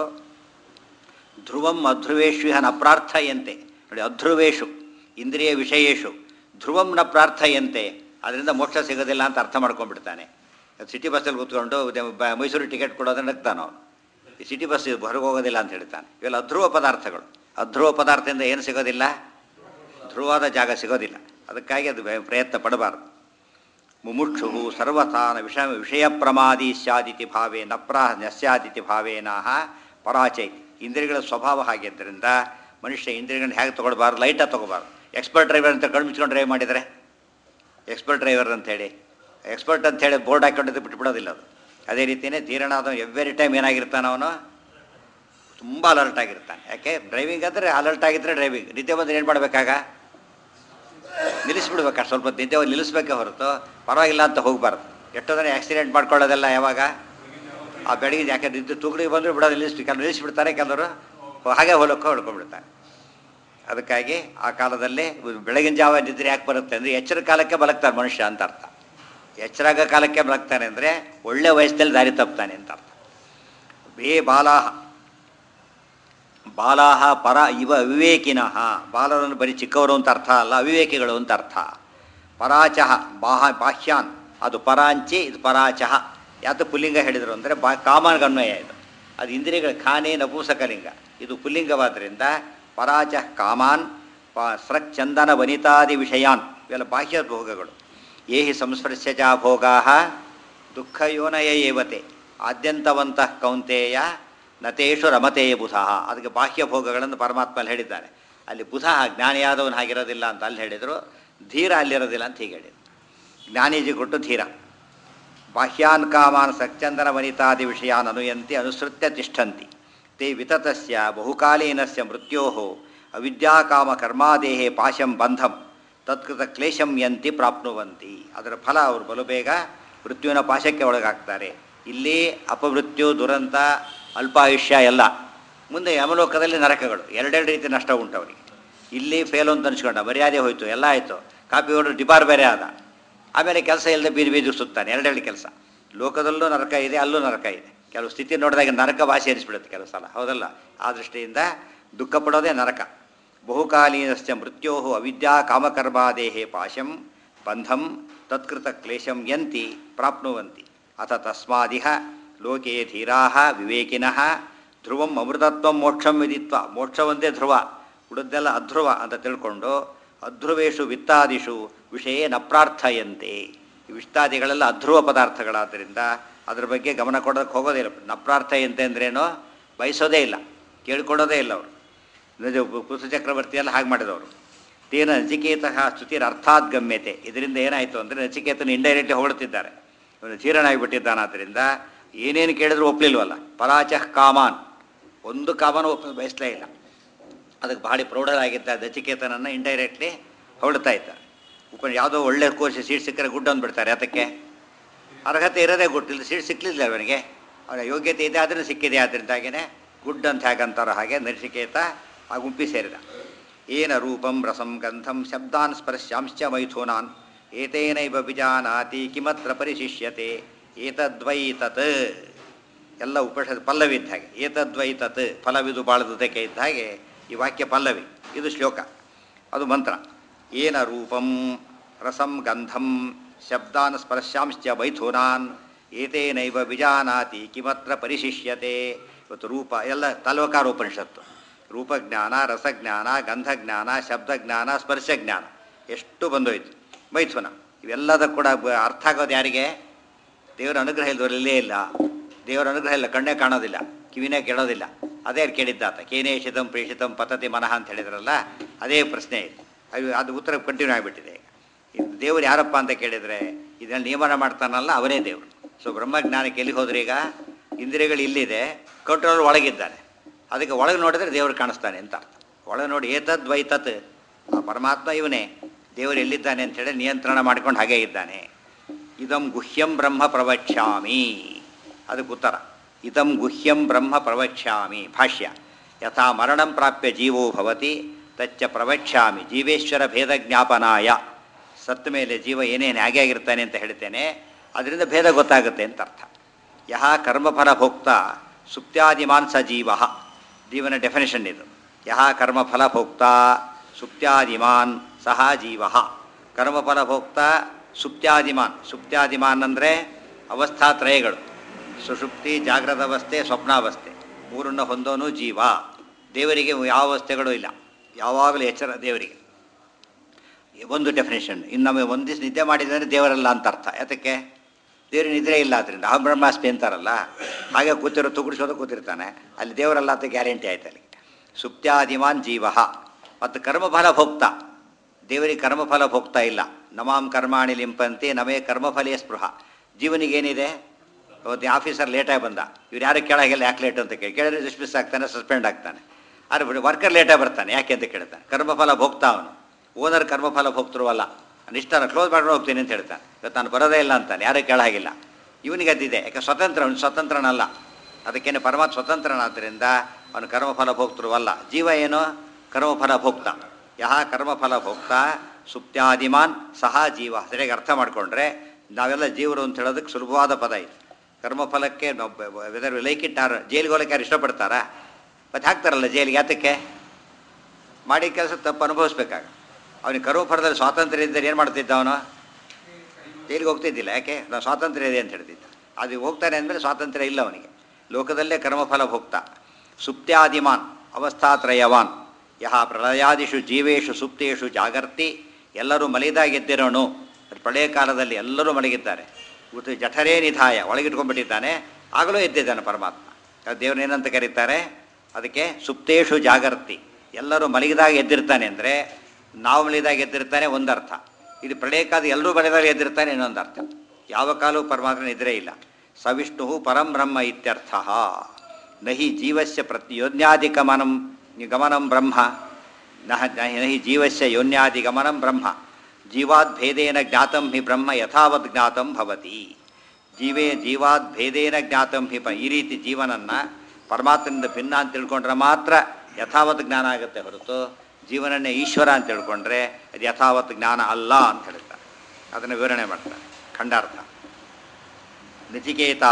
ಧ್ರುವಂ ಅಧ್ರುವೇಶ್ವಿಹ ನ ಪ್ರಾರ್ಥಯಂತೆ ನೋಡಿ ಅಧ್ರುವೇಶು ಇಂದ್ರಿಯ ವಿಷಯೇಶು ಧ್ರುವಂ ನ ಪ್ರಾರ್ಥಯಂತೆ ಅದರಿಂದ ಮೋಕ್ಷ ಸಿಗೋದಿಲ್ಲ ಅಂತ ಅರ್ಥ ಮಾಡ್ಕೊಂಡ್ಬಿಡ್ತಾನೆ ಸಿಟಿ ಬಸ್ಸಲ್ಲಿ ಕೂತ್ಕೊಂಡು ದೆ- ಬ- ಮೈಸೂರು ಟಿಕೆಟ್ ಕೊಡೋದನ್ನ ನಗ್ತಾನೆ ಅವನು ಈ ಸಿಟಿ ಬಸ್ ಹೊರಗೆ ಹೋಗೋದಿಲ್ಲ ಅಂತ ಹೇಳ್ತಾನೆ ಇವೆಲ್ಲ ಅಧ್ರುವ ಪದಾರ್ಥಗಳು ಅಧ್ರುವ ಪದಾರ್ಥದಿಂದ ಏನು ಸಿಗೋದಿಲ್ಲ ಧ್ರುವವಾದ ಜಾಗ ಸಿಗೋದಿಲ್ಲ ಅದಕ್ಕಾಗಿ ಅದು ಬೆ- ಪ್ರಯತ್ನ ಪಡಬಾರ್ದು ಮುಮುಕ್ಷು ಸರ್ವಥಾನ ವಿಷ ವಿಷಯ ಪ್ರಮಾದಿ ಸ್ಯಾದಿತಿ ಭಾವೇ ನ ಪ್ರಾ ನಸ್ಯಾದಿತಿ ಭಾವೇನಾಹ ಪರಾಚೈತಿ ಇಂದ್ರಿಯಗಳ ಸ್ವಭಾವ ಹಾಗಿದ್ದರಿಂದ ಮನುಷ್ಯ ಇಂದ್ರಿಯಗಳನ್ನ ಹೇಗೆ ತೊಗೊಳ್ಬಾರ್ದು ಲೈಟಾಗಿ ತೊಗೋಬಾರ್ದು ಎಕ್ಸ್ಪರ್ಟ್ ಡ್ರೈವರ್ ಅಂತ ಕಣ್ಮಿಚ್ಕೊಂಡು ಡ್ರೈವ್ ಮಾಡಿದರೆ ಎಕ್ಸ್ಪರ್ಟ್ ಡ್ರೈವರ್ ಅಂತೇಳಿ ಎಕ್ಸ್ಪರ್ಟ್ ಅಂತ ಹೇಳಿ ಬೋರ್ಡ್ ಹಾಕೊಂಡಿದ್ದು ಬಿಟ್ಬಿಡೋದಿಲ್ಲ ಅದು ಅದೇ ರೀತಿಯೇ ಧೀರನಾದ ಎವ್ರಿ ಟೈಮ್ ಏನಾಗಿರ್ತಾನೆ ಅವನು ತುಂಬ ಅಲರ್ಟ್ ಆಗಿರ್ತಾನೆ ಯಾಕೆ ಡ್ರೈವಿಂಗ್ ಅಂದರೆ ಅಲರ್ಟ್ ಆಗಿದ್ದರೆ ಡ್ರೈವಿಂಗ್ ನಿದ್ದೆ ಬಂದರೆ ಏನು ಮಾಡಬೇಕಾಗ ನಿಲ್ಲಿಸ್ಬಿಡ್ಬೇಕು ಸ್ವಲ್ಪ ನಿದ್ದೆ ಹೋಗಿ ನಿಲ್ಲಿಸ್ಬೇಕೇ ಹೊರತು ಪರವಾಗಿಲ್ಲ ಅಂತ ಹೋಗಬಾರ್ದು ಎಷ್ಟೋ ಜನ ಆಕ್ಸಿಡೆಂಟ್ ಮಾಡ್ಕೊಳ್ಳೋದೆಲ್ಲ ಯಾವಾಗ ಆ ಬೆಳಗ್ಗೆ ಯಾಕೆ ನಿದ್ದೆ ತುಗುಡಿಗೆ ಬಂದರೂ ಬಿಡೋದು ನಿಲ್ಲಿಸ್ಬೇಕು ಕೆಲವರು ನಿಲ್ಲಿಸ್ಬಿಡ್ತಾರೆ ಕೆಲವರು ಹಾಗೆ ಹೊಲಕ್ಕೆ ಹೊಡ್ಕೊಂಡ್ಬಿಡ್ತಾರೆ ಅದಕ್ಕಾಗಿ ಆ ಕಾಲದಲ್ಲಿ ಬೆಳಗಿನ ಜಾವ ನಿದ್ರೆ ಯಾಕೆ ಬರುತ್ತೆ ಅಂದರೆ ಎಚ್ಚರ ಕಾಲಕ್ಕೆ ಬಲಕ್ತಾನೆ ಮನುಷ್ಯ ಅಂತ ಅರ್ಥ ಎಚ್ಚರಾಗ ಕಾಲಕ್ಕೆ ಬಲಕ್ತಾನೆ ಅಂದರೆ ಒಳ್ಳೆ ವಯಸ್ಸಲ್ಲಿ ದಾರಿ ತಪ್ತಾನೆ ಅಂತ ಅರ್ಥ ಬೇ ಬಾಲಾಹ ಬಾಲಾಹ ಪರ ಇವ ಅವಿವೇಕಿನಃ ಬಾಲರನ್ನು ಬರೀ ಚಿಕ್ಕವರು ಅಂತ ಅರ್ಥ ಅಲ್ಲ ಅವಿವೇಕಿಗಳು ಅಂತ ಅರ್ಥ ಪರಾಚಹ ಬಾಹ ಬಾಹ್ಯಾನ್ ಅದು ಪರಾಂಚಿ ಇದು ಪರಾಚಹ ಯಾತ ಪುಲ್ಲಿಂಗ ಹೇಳಿದರು ಅಂದರೆ ಬಾ ಕಾಮನ್ಗನ್ವಯ ಇದು ಅದು ಇಂದ್ರಿಯಗಳ ಖಾನೆ ನಪುಂಸಕಲಿಂಗ ಇದು ಪುಲ್ಲಿಂಗವಾದ್ದರಿಂದ ಪರಾಚ ಕಾಮಾನ್ ಪ ಸ್ರಕ್ ಚಂದನ ವನಿತಾದಿ ವಿಷಯಾನ್ ಇವೆಲ್ಲ ಬಾಹ್ಯ ಭೋಗಗಳು ಏಹಿ ಸಂಸ್ಪರ್ಶ್ಯ ಚ ಭೋಗಾ ದುಃಖಯೋನಯ ಏವತೆ ಆದ್ಯಂತವಂತಃ ಕೌಂತೆಯ ನತೇಶು ರಮತೆ ಬುಧ ಅದಕ್ಕೆ ಬಾಹ್ಯ ಭೋಗಗಳನ್ನು ಪರಮಾತ್ಮ ಅಲ್ಲಿ ಹೇಳಿದ್ದಾನೆ ಅಲ್ಲಿ ಬುಧ ಜ್ಞಾನಿಯಾದವನು ಹಾಗಿರೋದಿಲ್ಲ ಅಂತ ಅಲ್ಲಿ ಹೇಳಿದರು ಧೀರ ಅಲ್ಲಿರೋದಿಲ್ಲ ಅಂತ ಹೀಗೆ ಹೇಳಿದರು ಜ್ಞಾನೀಜಿ ಕೊಟ್ಟು ಧೀರ ಬಾಹ್ಯಾನ್ ಕಾಮಾನ್ ಸಚ್ಚಂದನ ವನಿತಾದಿ ವಿಷಯಾನ್ ಅನುಯಂತಿ ಅನುಸೃತ್ಯ ತಿಷ್ಠಂತಿ ತೇ ವಿತತಸ್ಯ ಬಹುಕಾಲೀನಸ್ಯ ಮೃತ್ಯೋ ಅವಿದ್ಯಾಕಾಮ ಕರ್ಮಾದೇಹೇ ಪಾಶಂ ಬಂಧಂ ತತ್ಕೃತ ಕ್ಲೇಶಂ ಯಂತಿ ಪ್ರಾಪ್ನುವಂತಿ ಅದರ ಫಲ ಅವರು ಬಲು ಬೇಗ ಮೃತ್ಯುವಿನ ಪಾಶಕ್ಕೆ ಒಳಗಾಗ್ತಾರೆ ಇಲ್ಲಿ ಅಪಮೃತ್ಯು ದುರಂತ ಅಲ್ಪಾಯುಷ್ಯ ಎಲ್ಲ ಮುಂದೆ ಯಮಲೋಕದಲ್ಲಿ ನರಕಗಳು ಎರಡೆರಡು ರೀತಿ ನಷ್ಟ ಉಂಟು ಅವರಿಗೆ ಇಲ್ಲಿ ಫೇಲು ಅಂತ ಅನ್ಸ್ಕೊಂಡ ಮರ್ಯಾದೆ ಹೋಯ್ತು ಎಲ್ಲ ಆಯಿತು ಕಾಪಿ ಹೊಡೆದು ಡಿಬಾರ್ ಬೇರೆ ಆದ ಆಮೇಲೆ ಕೆಲಸ ಇಲ್ಲದೆ ಬೀದಿ ಬೀದಿ ಸುತ್ತಾನೆ ಎರಡೆರಡು ಕೆಲಸ ಲೋಕದಲ್ಲೂ ನರಕ ಇದೆ ಅಲ್ಲೂ ನರಕ ಇದೆ ಕೆಲವು ಸ್ಥಿತಿ ನೋಡಿದಾಗ ನರಕ ಭಾಷೆ ಅನಿಸ್ಬಿಡುತ್ತೆ ಕೆಲವು ಸಲ ಹೌದಲ್ಲ ಆ ದೃಷ್ಟಿಯಿಂದ ದುಃಖ ಪಡೋದೇ ನರಕ ಬಹುಕಾಲೀನಸ್ಯ ಮೃತ್ಯೋ ಅವಿದ್ಯಾ ಕಾಮಕರ್ಮಾದೇಹೇ ಪಾಶಂ ಬಂಧಂ ತತ್ಕೃತ ಕ್ಲೇಶಂ ಯಂತಿ ಪ್ರಾಪ್ನುವಂತಿ ಅಥ ತಸ್ಮಾದಿಹ ಲೋಕೆ ಧೀರಾ ವಿವೇಕಿನಃ ಧ್ರುವಂ ಅಮೃತತ್ವಂ ಮೋಕ್ಷಂ ವಿದಿತ್ವ ಮೋಕ್ಷ ಒಂದೇ ಧ್ರುವ ಉಳಿದೆಲ್ಲ ಅಧ್ರುವ ಅಂತ ತಿಳ್ಕೊಂಡು ಅಧ್ರುವೇಶು ವಿತ್ತಾದಿಷು ವಿಷಯ ನ ಪ್ರಾರ್ಥಯಂತೆ ಈ ವಿಷ್ಟಾದಿಗಳೆಲ್ಲ ಅಧ್ರುವ ಪದಾರ್ಥಗಳಾದ್ದರಿಂದ ಅದ್ರ ಬಗ್ಗೆ ಗಮನ ಕೊಡೋದಕ್ಕೆ ಹೋಗೋದೇ ಇಲ್ಲ ನ ಪ್ರಾರ್ಥಯಂತೆ ಅಂದ್ರೇನೋ ಬಯಸೋದೇ ಇಲ್ಲ ಕೇಳ್ಕೊಡೋದೇ ಇಲ್ಲ ಅವರು ನಿಜ ಕುಸ ಚಕ್ರವರ್ತಿಯೆಲ್ಲ ಹಾಗೆ ಮಾಡಿದವರು ತೇನ ನಚಿಕೇತ ಸ್ತುತಿರ ಅರ್ಥಾತ್ ಗಮ್ಯತೆ ಇದರಿಂದ ಏನಾಯಿತು ಅಂದರೆ ನಚಿಕೇತನ ಇಂಡೈರೆಕ್ಟ್ಲಿ ಹೊಗಳ್ತಿದ್ದಾರೆ ಇವನು ಜೀರ್ಣಾಗಿಬಿಟ್ಟಿದ್ದಾನಾದ್ದರಿಂದ ಏನೇನು ಕೇಳಿದ್ರು ಒಪ್ಪಲಿಲ್ವಲ್ಲ ಪರಾಚಃ ಕಾಮಾನ್ ಒಂದು ಕಾಮನ ಒಪ್ಪ ಬಯಸಲೇ ಇಲ್ಲ ಅದಕ್ಕೆ ಭಾಳ ಪ್ರೌಢರಾಗಿದ್ದ ನಚಿಕೇತನನ್ನು ಇಂಡೈರೆಕ್ಟ್ಲಿ ಹೊರಡ್ತಾ ಇದ್ದಾರೆ ಉಪ ಯಾವುದೋ ಒಳ್ಳೆ ಕೋರ್ಸ್ ಸೀಟ್ ಸಿಕ್ಕರೆ ಗುಡ್ ಅಂದ್ಬಿಡ್ತಾರೆ ಅದಕ್ಕೆ ಅರ್ಹತೆ ಇರೋದೇ ಗುಡ್ ಇಲ್ಲಿ ಸೀಟ್ ಸಿಕ್ಕಲಿಲ್ಲ ಅವನಿಗೆ ಅವನ ಯೋಗ್ಯತೆ ಇದೆ ಅದನ್ನು ಸಿಕ್ಕಿದೆ ಅದರಿಂದಾಗಿಯೇ ಗುಡ್ ಅಂತ ಹೇಗಂತಾರೋ ಹಾಗೆ ನಚಿಕೇತ ಆ ಗುಂಪಿ ಸೇರಿದ ಏನ ರೂಪಂ ರಸಂ ಗಂಧಂ ಶಬ್ದಾನ್ ಸ್ಪರ್ಶ್ಯಾಂಶ್ಚ ಮೈಥುನಾನ್ ಏತೇನೈವ ವಿಜಾನಾತಿ ಕಿಮತ್ರ ಪರಿಶಿಷ್ಯತೆ ಏತದ್ವೈ ತತ್ ಎಲ್ಲ ಉಪನಿಷತ್ ಪಲ್ಲವಿ ಇದ್ದ ಹಾಗೆ ಏತದ್ವೈ ತತ್ ಫಲವಿದು ಬಾಳದುದಕ್ಕೆ ಇದ್ದ ಹಾಗೆ ಈ ವಾಕ್ಯ ಪಲ್ಲವಿ ಇದು ಶ್ಲೋಕ ಅದು ಮಂತ್ರ ಏನ ರೂಪಂ ರಸಂ ಗಂಧಂ ಶಬ್ದಾನ್ ಸ್ಪರ್ಶಾಂಶ್ಚ ಮೈಥುನಾನ್ ಏತೇನೈವ ವಿಜಾನಾತಿ ಕಿಮತ್ರ ಪರಿಶಿಷ್ಯತೆ ಇವತ್ತು ರೂಪ ಎಲ್ಲ ತಲ್ವಕಾರ ಉಪನಿಷತ್ತು ರೂಪಜ್ಞಾನ ರಸಜ್ಞಾನ ಗಂಧಜ್ಞಾನ ಶಬ್ದಜ್ಞಾನ ಸ್ಪರ್ಶಜ್ಞಾನ ಎಷ್ಟು ಬಂದೋಯ್ತು ಮೈಥುನ ಇವೆಲ್ಲದ ಕೂಡ ಬ- ಅರ್ಥ ಆಗೋದು ಯಾರಿಗೆ ದೇವರ ಅನುಗ್ರಹ ಇಲ್ಲದವರಲ್ಲೇ ಇಲ್ಲ ದೇವರ ಅನುಗ್ರಹ ಇಲ್ಲ ಕಣ್ಣೇ ಕಾಣೋದಿಲ್ಲ ಕಿವಿನೇ ಕೇಳೋದಿಲ್ಲ ಅದೇ ಕೇಳಿದ್ದಾತ ಕೇನೇಷಿತಂ ಪ್ರೇಷಿತಂ ಪತತಿ ಮನಃ ಅಂತ ಹೇಳಿದ್ರಲ್ಲ ಅದೇ ಪ್ರಶ್ನೆ ಇದೆ ಅದು ಅದು ಉತ್ತರ ಕಂಟಿನ್ಯೂ ಆಗಿಬಿಟ್ಟಿದೆ ಈಗ ಇದು ದೇವರು ಯಾರಪ್ಪ ಅಂತ ಕೇಳಿದರೆ ಇದನ್ನು ನಿಯಮನ ಮಾಡ್ತಾನಲ್ಲ ಅವನೇ ದೇವರು ಸೊ ಬ್ರಹ್ಮಜ್ಞಾನಕ್ಕೆ ಎಲ್ಲಿ ಹೋದ್ರೆ ಈಗ ಇಂದ್ರಿಯಗಳು ಇಲ್ಲಿದೆ ಕಂಟ್ರೋಲ್ ಒಳಗಿದ್ದಾನೆ ಅದಕ್ಕೆ ಒಳಗೆ ನೋಡಿದ್ರೆ ದೇವರು ಕಾಣಿಸ್ತಾನೆ ಅಂತ ಅರ್ಥ ಒಳಗೆ ನೋಡಿ ಏತದ್ ವೈತತ್ ಆ ಪರಮಾತ್ಮ ಇವನೇ ದೇವರು ಎಲ್ಲಿದ್ದಾನೆ ಅಂತೇಳಿ ನಿಯಂತ್ರಣ ಮಾಡ್ಕೊಂಡು ಹಾಗೇ ಇದ್ದಾನೆ ಇದಂ ಗುಹ್ಯಂ ಬ್ರಹ್ಮ ಪ್ರವಕ್ಷ್ಯಾಮಿ ಅದಕ್ಕೆ ಉತ್ತರ ಇದಂ ಗುಹ್ಯಂ ಬ್ರಹ್ಮ ಪ್ರವಕ್ಷ್ಯಾಮಿ ಭಾಷ್ಯ ಯಥಾ ಮರಣಂ ಪ್ರಾಪ್ಯ ಜೀವೋ ಭವತಿ ತಚ್ಚ ಪ್ರವಕ್ಷ್ಯಾಮಿ ಜೀವೇಶ್ವರ ಭೇದ ಜ್ಞಾಪನಾಯ ಸತ್ತ ಮೇಲೆ ಜೀವ ಏನೇನು ಹೇಗೆ ಆಗಿರ್ತಾನೆ ಅಂತ ಹೇಳ್ತೇನೆ ಅದರಿಂದ ಭೇದ ಗೊತ್ತಾಗುತ್ತೆ ಅಂತ ಅರ್ಥ ಯಹ ಕರ್ಮಫಲ ಭೋಕ್ತ ಸುಪ್ತ್ಯಾದಿಮಾನ್ ಸ ಜೀವ ಜೀವನ ಡೆಫಿನೇಷನ್ ಇದು ಯಹ ಕರ್ಮಫಲ ಭೋಕ್ತ ಸುಪ್ತ್ಯಾದಿಮಾನ್ ಸಹ ಜೀವ ಕರ್ಮಫಲ ಭೋಕ್ತ ಸುಪ್ತ್ಯಾದಿಮಾನ್ ಸುಪ್ತ್ಯಾದಿಮಾನ್ ಅಂದರೆ ಅವಸ್ಥಾತ್ರಯಗಳು ಸುಷುಪ್ತಿ ಜಾಗ್ರದ ಅವಸ್ಥೆ ಸ್ವಪ್ನಾವಸ್ಥೆ ಮೂರನ್ನು ಹೊಂದೋನು ಜೀವ ದೇವರಿಗೆ ಯಾವ ಅವಸ್ಥೆಗಳೂ ಇಲ್ಲ ಯಾವಾಗಲೂ ಎಚ್ಚರ ದೇವರಿಗೆ ಒಂದು ಡೆಫಿನೇಷನ್ ಇನ್ನು ನಮಗೆ ಒಂದು ದಿವಸ ನಿದ್ದೆ ಮಾಡಿದರೆ ದೇವರಲ್ಲ ಅಂತ ಅರ್ಥ ಯಾತಕ್ಕೆ ದೇವರಿಗೆ ನಿದ್ರೆ ಇಲ್ಲ ಅದರಿಂದ ಅಹಂ ಬ್ರಹ್ಮಾಸ್ಮಿ ಅಂತಾರಲ್ಲ ಹಾಗೆ ಕೂತಿರೋ ತುಗುಡಿಸೋದು ಕೂತಿರ್ತಾನೆ ಅಲ್ಲಿ ದೇವರಲ್ಲ ಅಂತ ಗ್ಯಾರಂಟಿ ಆಯ್ತು ಅಲ್ಲಿ ಸುಪ್ತ್ಯಾದಿಮಾನ್ ಜೀವ ಮತ್ತು ಕರ್ಮಫಲ ಭೋಕ್ತ ದೇವರಿಗೆ ಕರ್ಮಫಲ ಭೋಕ್ತ ಇಲ್ಲ ನಮಾಂ ಕರ್ಮಾಣಿ ಲಿಂಪಂತೆ ನಮೇ ಕರ್ಮಫಲೇ ಸ್ಪೃಹ ಜೀವನಿಗೇನಿದೆ ಅವತ್ತು ಆಫೀಸರ್ ಲೇಟಾಗಿ ಬಂದ ಇವ್ರು ಯಾರು ಕೇಳಾಗಿಲ್ಲ ಯಾಕೆ ಲೇಟ್ ಅಂತ ಕೇಳಿ ಕೇಳಿದ್ರೆ ಡಿಸ್ಮಿಸ್ ಆಗ್ತಾನೆ ಸಸ್ಪೆಂಡ್ ಆಗ್ತಾನೆ ಆದರೆ ಬಿಡಿ ವರ್ಕರ್ ಲೇಟಾಗಿ ಬರ್ತಾನೆ ಯಾಕೆ ಅಂತ ಕೇಳ್ತಾನೆ ಕರ್ಮಫಲ ಭೋಗ್ತಾ ಅವನು ಓನರ್ ಕರ್ಮಫಲ ಭೋಗ್ತರು ಅಲ್ಲ ನಾನು ಇಷ್ಟನ ಕ್ಲೋಸ್ ಮಾಡ್ಕೊಂಡು ಹೋಗ್ತೀನಿ ಅಂತ ಹೇಳ್ತಾನೆ ಇವತ್ತು ನಾನು ಬರೋದೇ ಇಲ್ಲ ಅಂತಾನೆ ಯಾರೂ ಕೇಳಾಗಿಲ್ಲ ಇವನಿಗೆ ಅದಿದೆ ಯಾಕೆ ಸ್ವತಂತ್ರ ಅವನು ಸ್ವತಂತ್ರನಲ್ಲ ಅದಕ್ಕೇನೆ ಪರಮಾತ್ಮ ಸ್ವತಂತ್ರನಾದ್ದರಿಂದ ಅವನು ಕರ್ಮಫಲ ಭೋಕ್ತರು ಅಲ್ಲ ಜೀವ ಏನು ಕರ್ಮಫಲ ಭೋಕ್ತ ಯಹ ಕರ್ಮಫಲ ಭೋಕ್ತ ಸುಪ್ತ್ಯಾದಿಮಾನ್ ಸಹ ಜೀವ ಸರಿಯಾಗಿ ಅರ್ಥ ಮಾಡಿಕೊಂಡ್ರೆ ನಾವೆಲ್ಲ ಜೀವರು ಅಂತ ಹೇಳೋದಕ್ಕೆ ಸುಲಭವಾದ ಪದ ಇದು ಕರ್ಮಫಲಕ್ಕೆ ವೆದರ್ ಲೈಕ್ ಇಟ್ ಆರ್ ಜೈಲಿಗೆ ಹೋಗಕ್ಕೆ ಯಾರು ಇಷ್ಟಪಡ್ತಾರಾ ಮತ್ತೆ ಹಾಕ್ತಾರಲ್ಲ ಜೈಲಿಗೆ ಯಾತಕ್ಕೆ ಮಾಡಿ ಕೆಲಸ ತಪ್ಪು ಅನುಭವಿಸ್ಬೇಕಾಗ ಅವನಿಗೆ ಕರ್ಮಫಲದಲ್ಲಿ ಸ್ವಾತಂತ್ರ್ಯ ಇದ್ದರೆ ಏನು ಮಾಡ್ತಿದ್ದ ಅವನು ಜೈಲಿಗೆ ಹೋಗ್ತಿದ್ದಿಲ್ಲ ಯಾಕೆ ನಾವು ಸ್ವಾತಂತ್ರ್ಯ ಇದೆ ಅಂತ ಹೇಳ್ತಿದ್ದ ಅದು ಹೋಗ್ತಾನೆ ಅಂದಮೇಲೆ ಸ್ವಾತಂತ್ರ್ಯ ಇಲ್ಲ ಅವನಿಗೆ ಲೋಕದಲ್ಲೇ ಕರ್ಮಫಲ ಭೋಕ್ತ ಸುಪ್ತ್ಯಾದಿಮಾನ್ ಅವಸ್ಥಾತ್ರಯವಾನ್ ಯಹ ಪ್ರಳಯಾದಿಷು ಜೀವೇಶು ಸುಪ್ತೇಶು ಜಾಗರ್ತಿ ಎಲ್ಲರೂ ಮಲಿದಾಗೆದ್ದಿರೋನು ಅದು ಪ್ರಳಯ ಕಾಲದಲ್ಲಿ ಎಲ್ಲರೂ ಮಲಗಿದ್ದಾರೆ ಇವತ್ತು ಜಠರೇ ನಿಧಾಯ ಒಳಗಿಟ್ಕೊಂಡ್ಬಿಟ್ಟಿದ್ದಾನೆ ಆಗಲೂ ಎದ್ದಿದ್ದಾನೆ ಪರಮಾತ್ಮ ಅದು ದೇವ್ರನ್ನ ಏನಂತ ಕರೀತಾರೆ ಅದಕ್ಕೆ ಸುಪ್ತೇಶು ಜಾಗರ್ತಿ ಎಲ್ಲರೂ ಮಲಗಿದಾಗ ಎದ್ದಿರ್ತಾನೆ ಅಂದರೆ ನಾವು ಮಲಗಿದಾಗ ಎದ್ದಿರ್ತಾನೆ ಒಂದರ್ಥ ಇದು ಪ್ರಳಯ ಕಾಲ ಎಲ್ಲರೂ ಮಲಗಿದಾಗ ಎದ್ದಿರ್ತಾನೆ ಇನ್ನೊಂದು ಅರ್ಥ ಯಾವ ಕಾಲವೂ ಪರಮಾತ್ಮ ನಿದ್ರೆ ಇಲ್ಲ ಸವಿಷ್ಣು ಪರಂ ಬ್ರಹ್ಮ ಇತ್ಯರ್ಥ ನಹಿ ಜೀವಸ್ಯ ಪ್ರತಿ ಯೋನ್ಯಾದಿಗಮನಂ ಗಮನಂ ಬ್ರಹ್ಮ ನಹ ನಹಿ ಜೀವಸ್ಯ ಯೋನ್ಯಾದಿಗಮನಂ ಬ್ರಹ್ಮ ಜೀವಾದ್ ಭೇದೇನ ಜ್ಞಾತಂ ಹಿ ಬ್ರಹ್ಮ ಯಥಾವತ್ ಜ್ಞಾತಂ ಭವತಿ ಜೀವೇ ಜೀವಾದ್ ಭೇದೇನ ಜ್ಞಾತಂ ಹಿ ಪ ಈ ರೀತಿ ಜೀವನನ್ನು ಪರಮಾತ್ಮನಿಂದ ಭಿನ್ನ ಅಂತ ತಿಳ್ಕೊಂಡ್ರೆ ಮಾತ್ರ ಯಥಾವತ್ ಜ್ಞಾನ ಆಗುತ್ತೆ ಹೊರತು ಜೀವನನ್ನೇ ಈಶ್ವರ ಅಂತ ತಿಳ್ಕೊಂಡ್ರೆ ಅದು ಯಥಾವತ್ ಜ್ಞಾನ ಅಲ್ಲ ಅಂತ ಹೇಳ್ತಾರೆ ಅದನ್ನು ವಿವರಣೆ ಮಾಡ್ತಾರೆ ಖಂಡಾರ್ಥ ನಚಿಕೇತಾ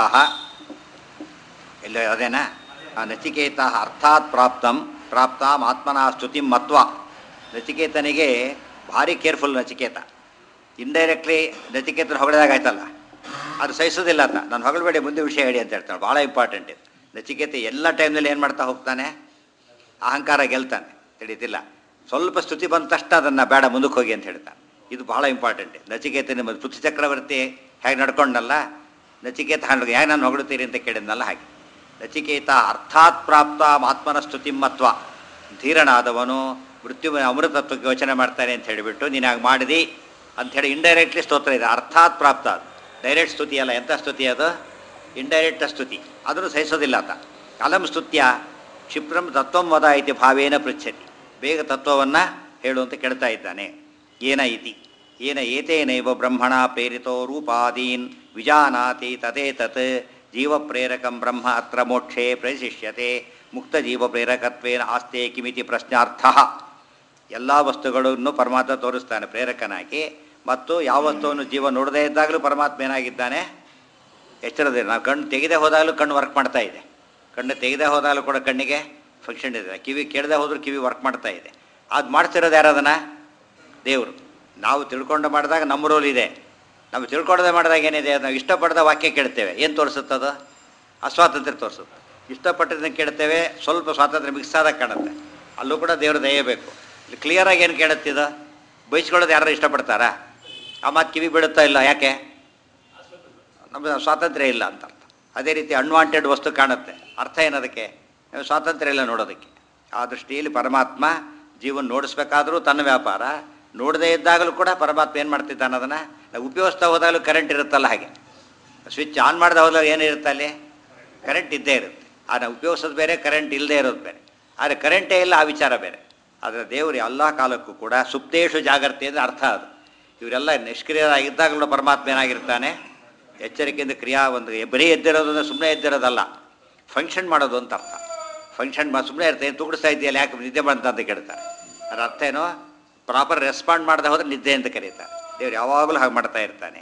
ಎಲ್ಲ ಅದೇನಾ ಆ ನಚಿಕೇತ ಅರ್ಥಾತ್ ಪ್ರಾಪ್ತಂ ಪ್ರಾಪ್ತಾಂ ಆತ್ಮನ ಸ್ತುತಿಂ ಮತ್ವ ನಚಿಕೇತನಿಗೆ ಭಾರಿ ಕೇರ್ಫುಲ್ ನಚಿಕೇತ ಇಂಡೈರೆಕ್ಟ್ಲಿ ನಚಿಕೇತನ ಹೊಗಳಿದಾಗ ಆಯ್ತಲ್ಲ ಅದು ಸಹಿಸೋದಿಲ್ಲ ಅಂತ ನಾನು ಹೊಗಳಬೇಡಿ ಮುಂದೆ ವಿಷಯ ಹೇಳಿ ಅಂತ ಹೇಳ್ತಾನೆ ಭಾಳ ಇಂಪಾರ್ಟೆಂಟ್ ಇದು ನಚಿಕೇತ ಎಲ್ಲ ಟೈಮ್ನಲ್ಲಿ ಏನು ಮಾಡ್ತಾ ಹೋಗ್ತಾನೆ ಅಹಂಕಾರ ಗೆಲ್ತಾನೆ ತಿಳಿತಿಲ್ಲ ಸ್ವಲ್ಪ ಸ್ತುತಿ ಬಂದ ತಕ್ಷಣ ಅದನ್ನು ಬೇಡ ಮುಂದಕ್ಕೆ ಹೋಗಿ ಅಂತ ಹೇಳ್ತಾನೆ ಇದು ಭಾಳ ಇಂಪಾರ್ಟೆಂಟ್ ನಚಿಕೇತನ ಮತ್ತು ಪೃಥ್ವಿ ಚಕ್ರವರ್ತಿ ಹೇಗೆ ನಡ್ಕೊಂಡಲ್ಲ ನಚಿಕೇತ ಹಾಡು ಹೇಗೆ ನಾನು ಹೊಗಳುತ್ತೀರಿ ಅಂತ ಕೇಳಿದ್ನಲ್ಲ ಹಾಗೆ ನಚಿಕೇತ ಅರ್ಥಾತ್ ಪ್ರಾಪ್ತ ಆತ್ಮನ ಸ್ತುತಿಮತ್ವ ಧೀರನಾದವನು ಮೃತ್ಯು ಅಮೃತತ್ವಕ್ಕೆ ಯೋಚನೆ ಮಾಡ್ತಾನೆ ಅಂತ ಹೇಳಿಬಿಟ್ಟು ನೀನು ಹಾಗೆ ಮಾಡಿದಿ ಅಂಥೇಳಿ ಇಂಡೈರೆಕ್ಟ್ಲಿ ಸ್ತೋತ್ರ ಇದೆ ಅರ್ಥಾತ್ ಪ್ರಾಪ್ತ ಅದು ಡೈರೆಕ್ಟ್ ಸ್ತುತಿ ಅಲ್ಲ ಎಂಥ ಸ್ತುತಿ ಅದು ಇಂಡೈರೆಕ್ಟ್ ಸ್ತುತಿ ಅದನ್ನು ಸಹಿಸೋದಿಲ್ಲ ಆತ ಅಲಂ ಸ್ತುತ್ಯ ಕ್ಷಿಪ್ರಂ ತತ್ವಂ ವದ ಇತಿ ಭಾವೇನ ಪೃಚ್ಛತಿ ಬೇಗ ತತ್ವವನ್ನು ಹೇಳು ಅಂತ ಕೇಳ್ತಾ ಇದ್ದಾನೆ ಏನ ಇತಿ ಏನ ಏತೇನೈವ ಬ್ರಹ್ಮಣ ಪ್ರೇರಿತೋ ರೂಪಾದೀನ್ ವಿಜಾನಾತಿ ತಥೇತತ್ ಜೀವಪ್ರೇರಕಂ ಬ್ರಹ್ಮ ಅತ್ರ ಮೋಕ್ಷೇ ಪ್ರಶಿಷ್ಯತೆ ಮುಕ್ತ ಜೀವ ಪ್ರೇರಕತ್ವೇನ ಆಸ್ತೆ ಕಿಮಿತಿ ಪ್ರಶ್ನಾರ್ಥ ಎಲ್ಲ ವಸ್ತುಗಳನ್ನು ಪರಮಾತ್ಮ ತೋರಿಸ್ತಾನೆ ಪ್ರೇರಕನಾಗಿ ಮತ್ತು ಯಾವ ವಸ್ತುವನ್ನು ಜೀವ ನೋಡದೇ ಇದ್ದಾಗಲೂ ಪರಮಾತ್ಮ ಏನಾಗಿದ್ದಾನೆ ಎಚ್ಚರದೇ ನಾವು ಕಣ್ಣು ತೆಗೆದೇ ಹೋದಾಗಲೂ ಕಣ್ಣು ವರ್ಕ್ ಮಾಡ್ತಾ ಇದೆ ಕಣ್ಣು ತೆಗೆದೇ ಹೋದಾಗಲೂ ಕೂಡ ಕಣ್ಣಿಗೆ ಫಂಕ್ಷನ್ ಇದೆ ಕಿವಿ ಕೆಡದೆ ಹೋದ್ರೂ ಕಿವಿ ವರ್ಕ್ ಮಾಡ್ತಾ ಇದೆ ಅದು ಮಾಡ್ತಿರೋದು ಯಾರು ಅದನ್ನು ದೇವರು ನಾವು ತಿಳ್ಕೊಂಡು ಮಾಡಿದಾಗ ನಮ್ಮ ರೋಲ್ ಇದೆ ನಾವು ತಿಳ್ಕೊಳ್ಳದೆ ಮಾಡಿದಾಗ ಏನಿದೆ ನಾವು ಇಷ್ಟಪಡದ ವಾಕ್ಯ ಕೇಳ್ತೇವೆ ಏನು ತೋರಿಸುತ್ತದು ಅಸ್ವಾತಂತ್ರ್ಯ ತೋರಿಸುತ್ತೆ ಇಷ್ಟಪಟ್ಟಿದ್ದನ್ನು ಕೇಳ್ತೇವೆ ಸ್ವಲ್ಪ ಸ್ವಾತಂತ್ರ್ಯ ಮಿಕ್ಸ್ ಆದಾಗ ಕಾಣುತ್ತೆ ಅಲ್ಲೂ ಕೂಡ ದೇವ್ರ ದಯೆ ಬೇಕು ಇಲ್ಲಿ ಕ್ಲಿಯರಾಗಿ ಏನು ಕೇಳುತ್ತಿದ್ದು ಬಯಸ್ಕೊಳ್ಳೋದು ಯಾರು ಇಷ್ಟಪಡ್ತಾರಾ ಆ ಮಾತು ಕಿವಿ ಬಿಡುತ್ತಾ ಇಲ್ಲ ಯಾಕೆ ನಮಗೆ ಸ್ವಾತಂತ್ರ್ಯ ಇಲ್ಲ ಅಂತ ಅರ್ಥ ಅದೇ ರೀತಿ ಅನ್ವಾಂಟೆಡ್ ವಸ್ತು ಕಾಣುತ್ತೆ ಅರ್ಥ ಏನದಕ್ಕೆ ನಮಗೆ ಸ್ವಾತಂತ್ರ್ಯ ಇಲ್ಲ ನೋಡೋದಕ್ಕೆ ಆ ದೃಷ್ಟಿಯಲ್ಲಿ ಪರಮಾತ್ಮ ಜೀವನ ನೋಡಿಸ್ಬೇಕಾದ್ರೂ ತನ್ನ ವ್ಯಾಪಾರ ನೋಡದೇ ಇದ್ದಾಗಲೂ ಕೂಡ ಪರಮಾತ್ಮ ಏನು ಮಾಡ್ತಿದ್ದಾನೆ ಅದನ್ನು ನಾವು ಉಪಯೋಗಿಸ್ತಾ ಹೋದಾಗಲೂ ಕರೆಂಟ್ ಇರುತ್ತಲ್ಲ ಹಾಗೆ ಸ್ವಿಚ್ ಆನ್ ಮಾಡಿದ ಹೋದಾಗ ಏನಿರುತ್ತೆ ಅಲ್ಲಿ ಕರೆಂಟ್ ಇದ್ದೇ ಇರುತ್ತೆ ಆದರೆ ಉಪಯೋಗಿಸೋದು ಬೇರೆ ಕರೆಂಟ್ ಇಲ್ಲದೆ ಇರೋದು ಬೇರೆ ಆದರೆ ಕರೆಂಟೇ ಇಲ್ಲ ಆ ವಿಚಾರ ಬೇರೆ ಆದರೆ ದೇವರು ಎಲ್ಲ ಕಾಲಕ್ಕೂ ಕೂಡ ಸುಪ್ತೇಶು ಜಾಗ್ರತೆ ಅಂದರೆ ಅರ್ಥ ಅದು ಇವರೆಲ್ಲ ನಿಷ್ಕ್ರಿಯರಾಗಿದ್ದಾಗಲೂ ಪರಮಾತ್ಮ ಏನಾಗಿರ್ತಾನೆ ಎಚ್ಚರಿಕೆಯಿಂದ ಕ್ರಿಯಾ ಒಂದು ಬರೀ ಎದ್ದಿರೋದು ಅಂದರೆ ಸುಮ್ಮನೆ ಎದ್ದಿರೋದಲ್ಲ ಫಂಕ್ಷನ್ ಮಾಡೋದು ಅಂತ ಅರ್ಥ ಫಂಕ್ಷನ್ ಮಾ ಸುಮ್ಮನೆ ಇರ್ತೇನೆ ತುಗುಡಿಸ್ತಾ ಇದೆಯಲ್ಲ ಯಾಕೆ ನಿದ್ದೆ ಬಂತ ಅಂತ ಕೇಳ್ತಾರೆ ಅದರ ಅರ್ಥ ಏನೋ ಪ್ರಾಪರ್ ರೆಸ್ಪಾಂಡ್ ಮಾಡದೆ ಹೋದ್ರೆ ನಿದ್ದೆ ಅಂತ ಕರೀತಾರೆ ದೇವ್ರು ಯಾವಾಗಲೂ ಹಾಗೆ ಮಾಡ್ತಾ ಇರ್ತಾನೆ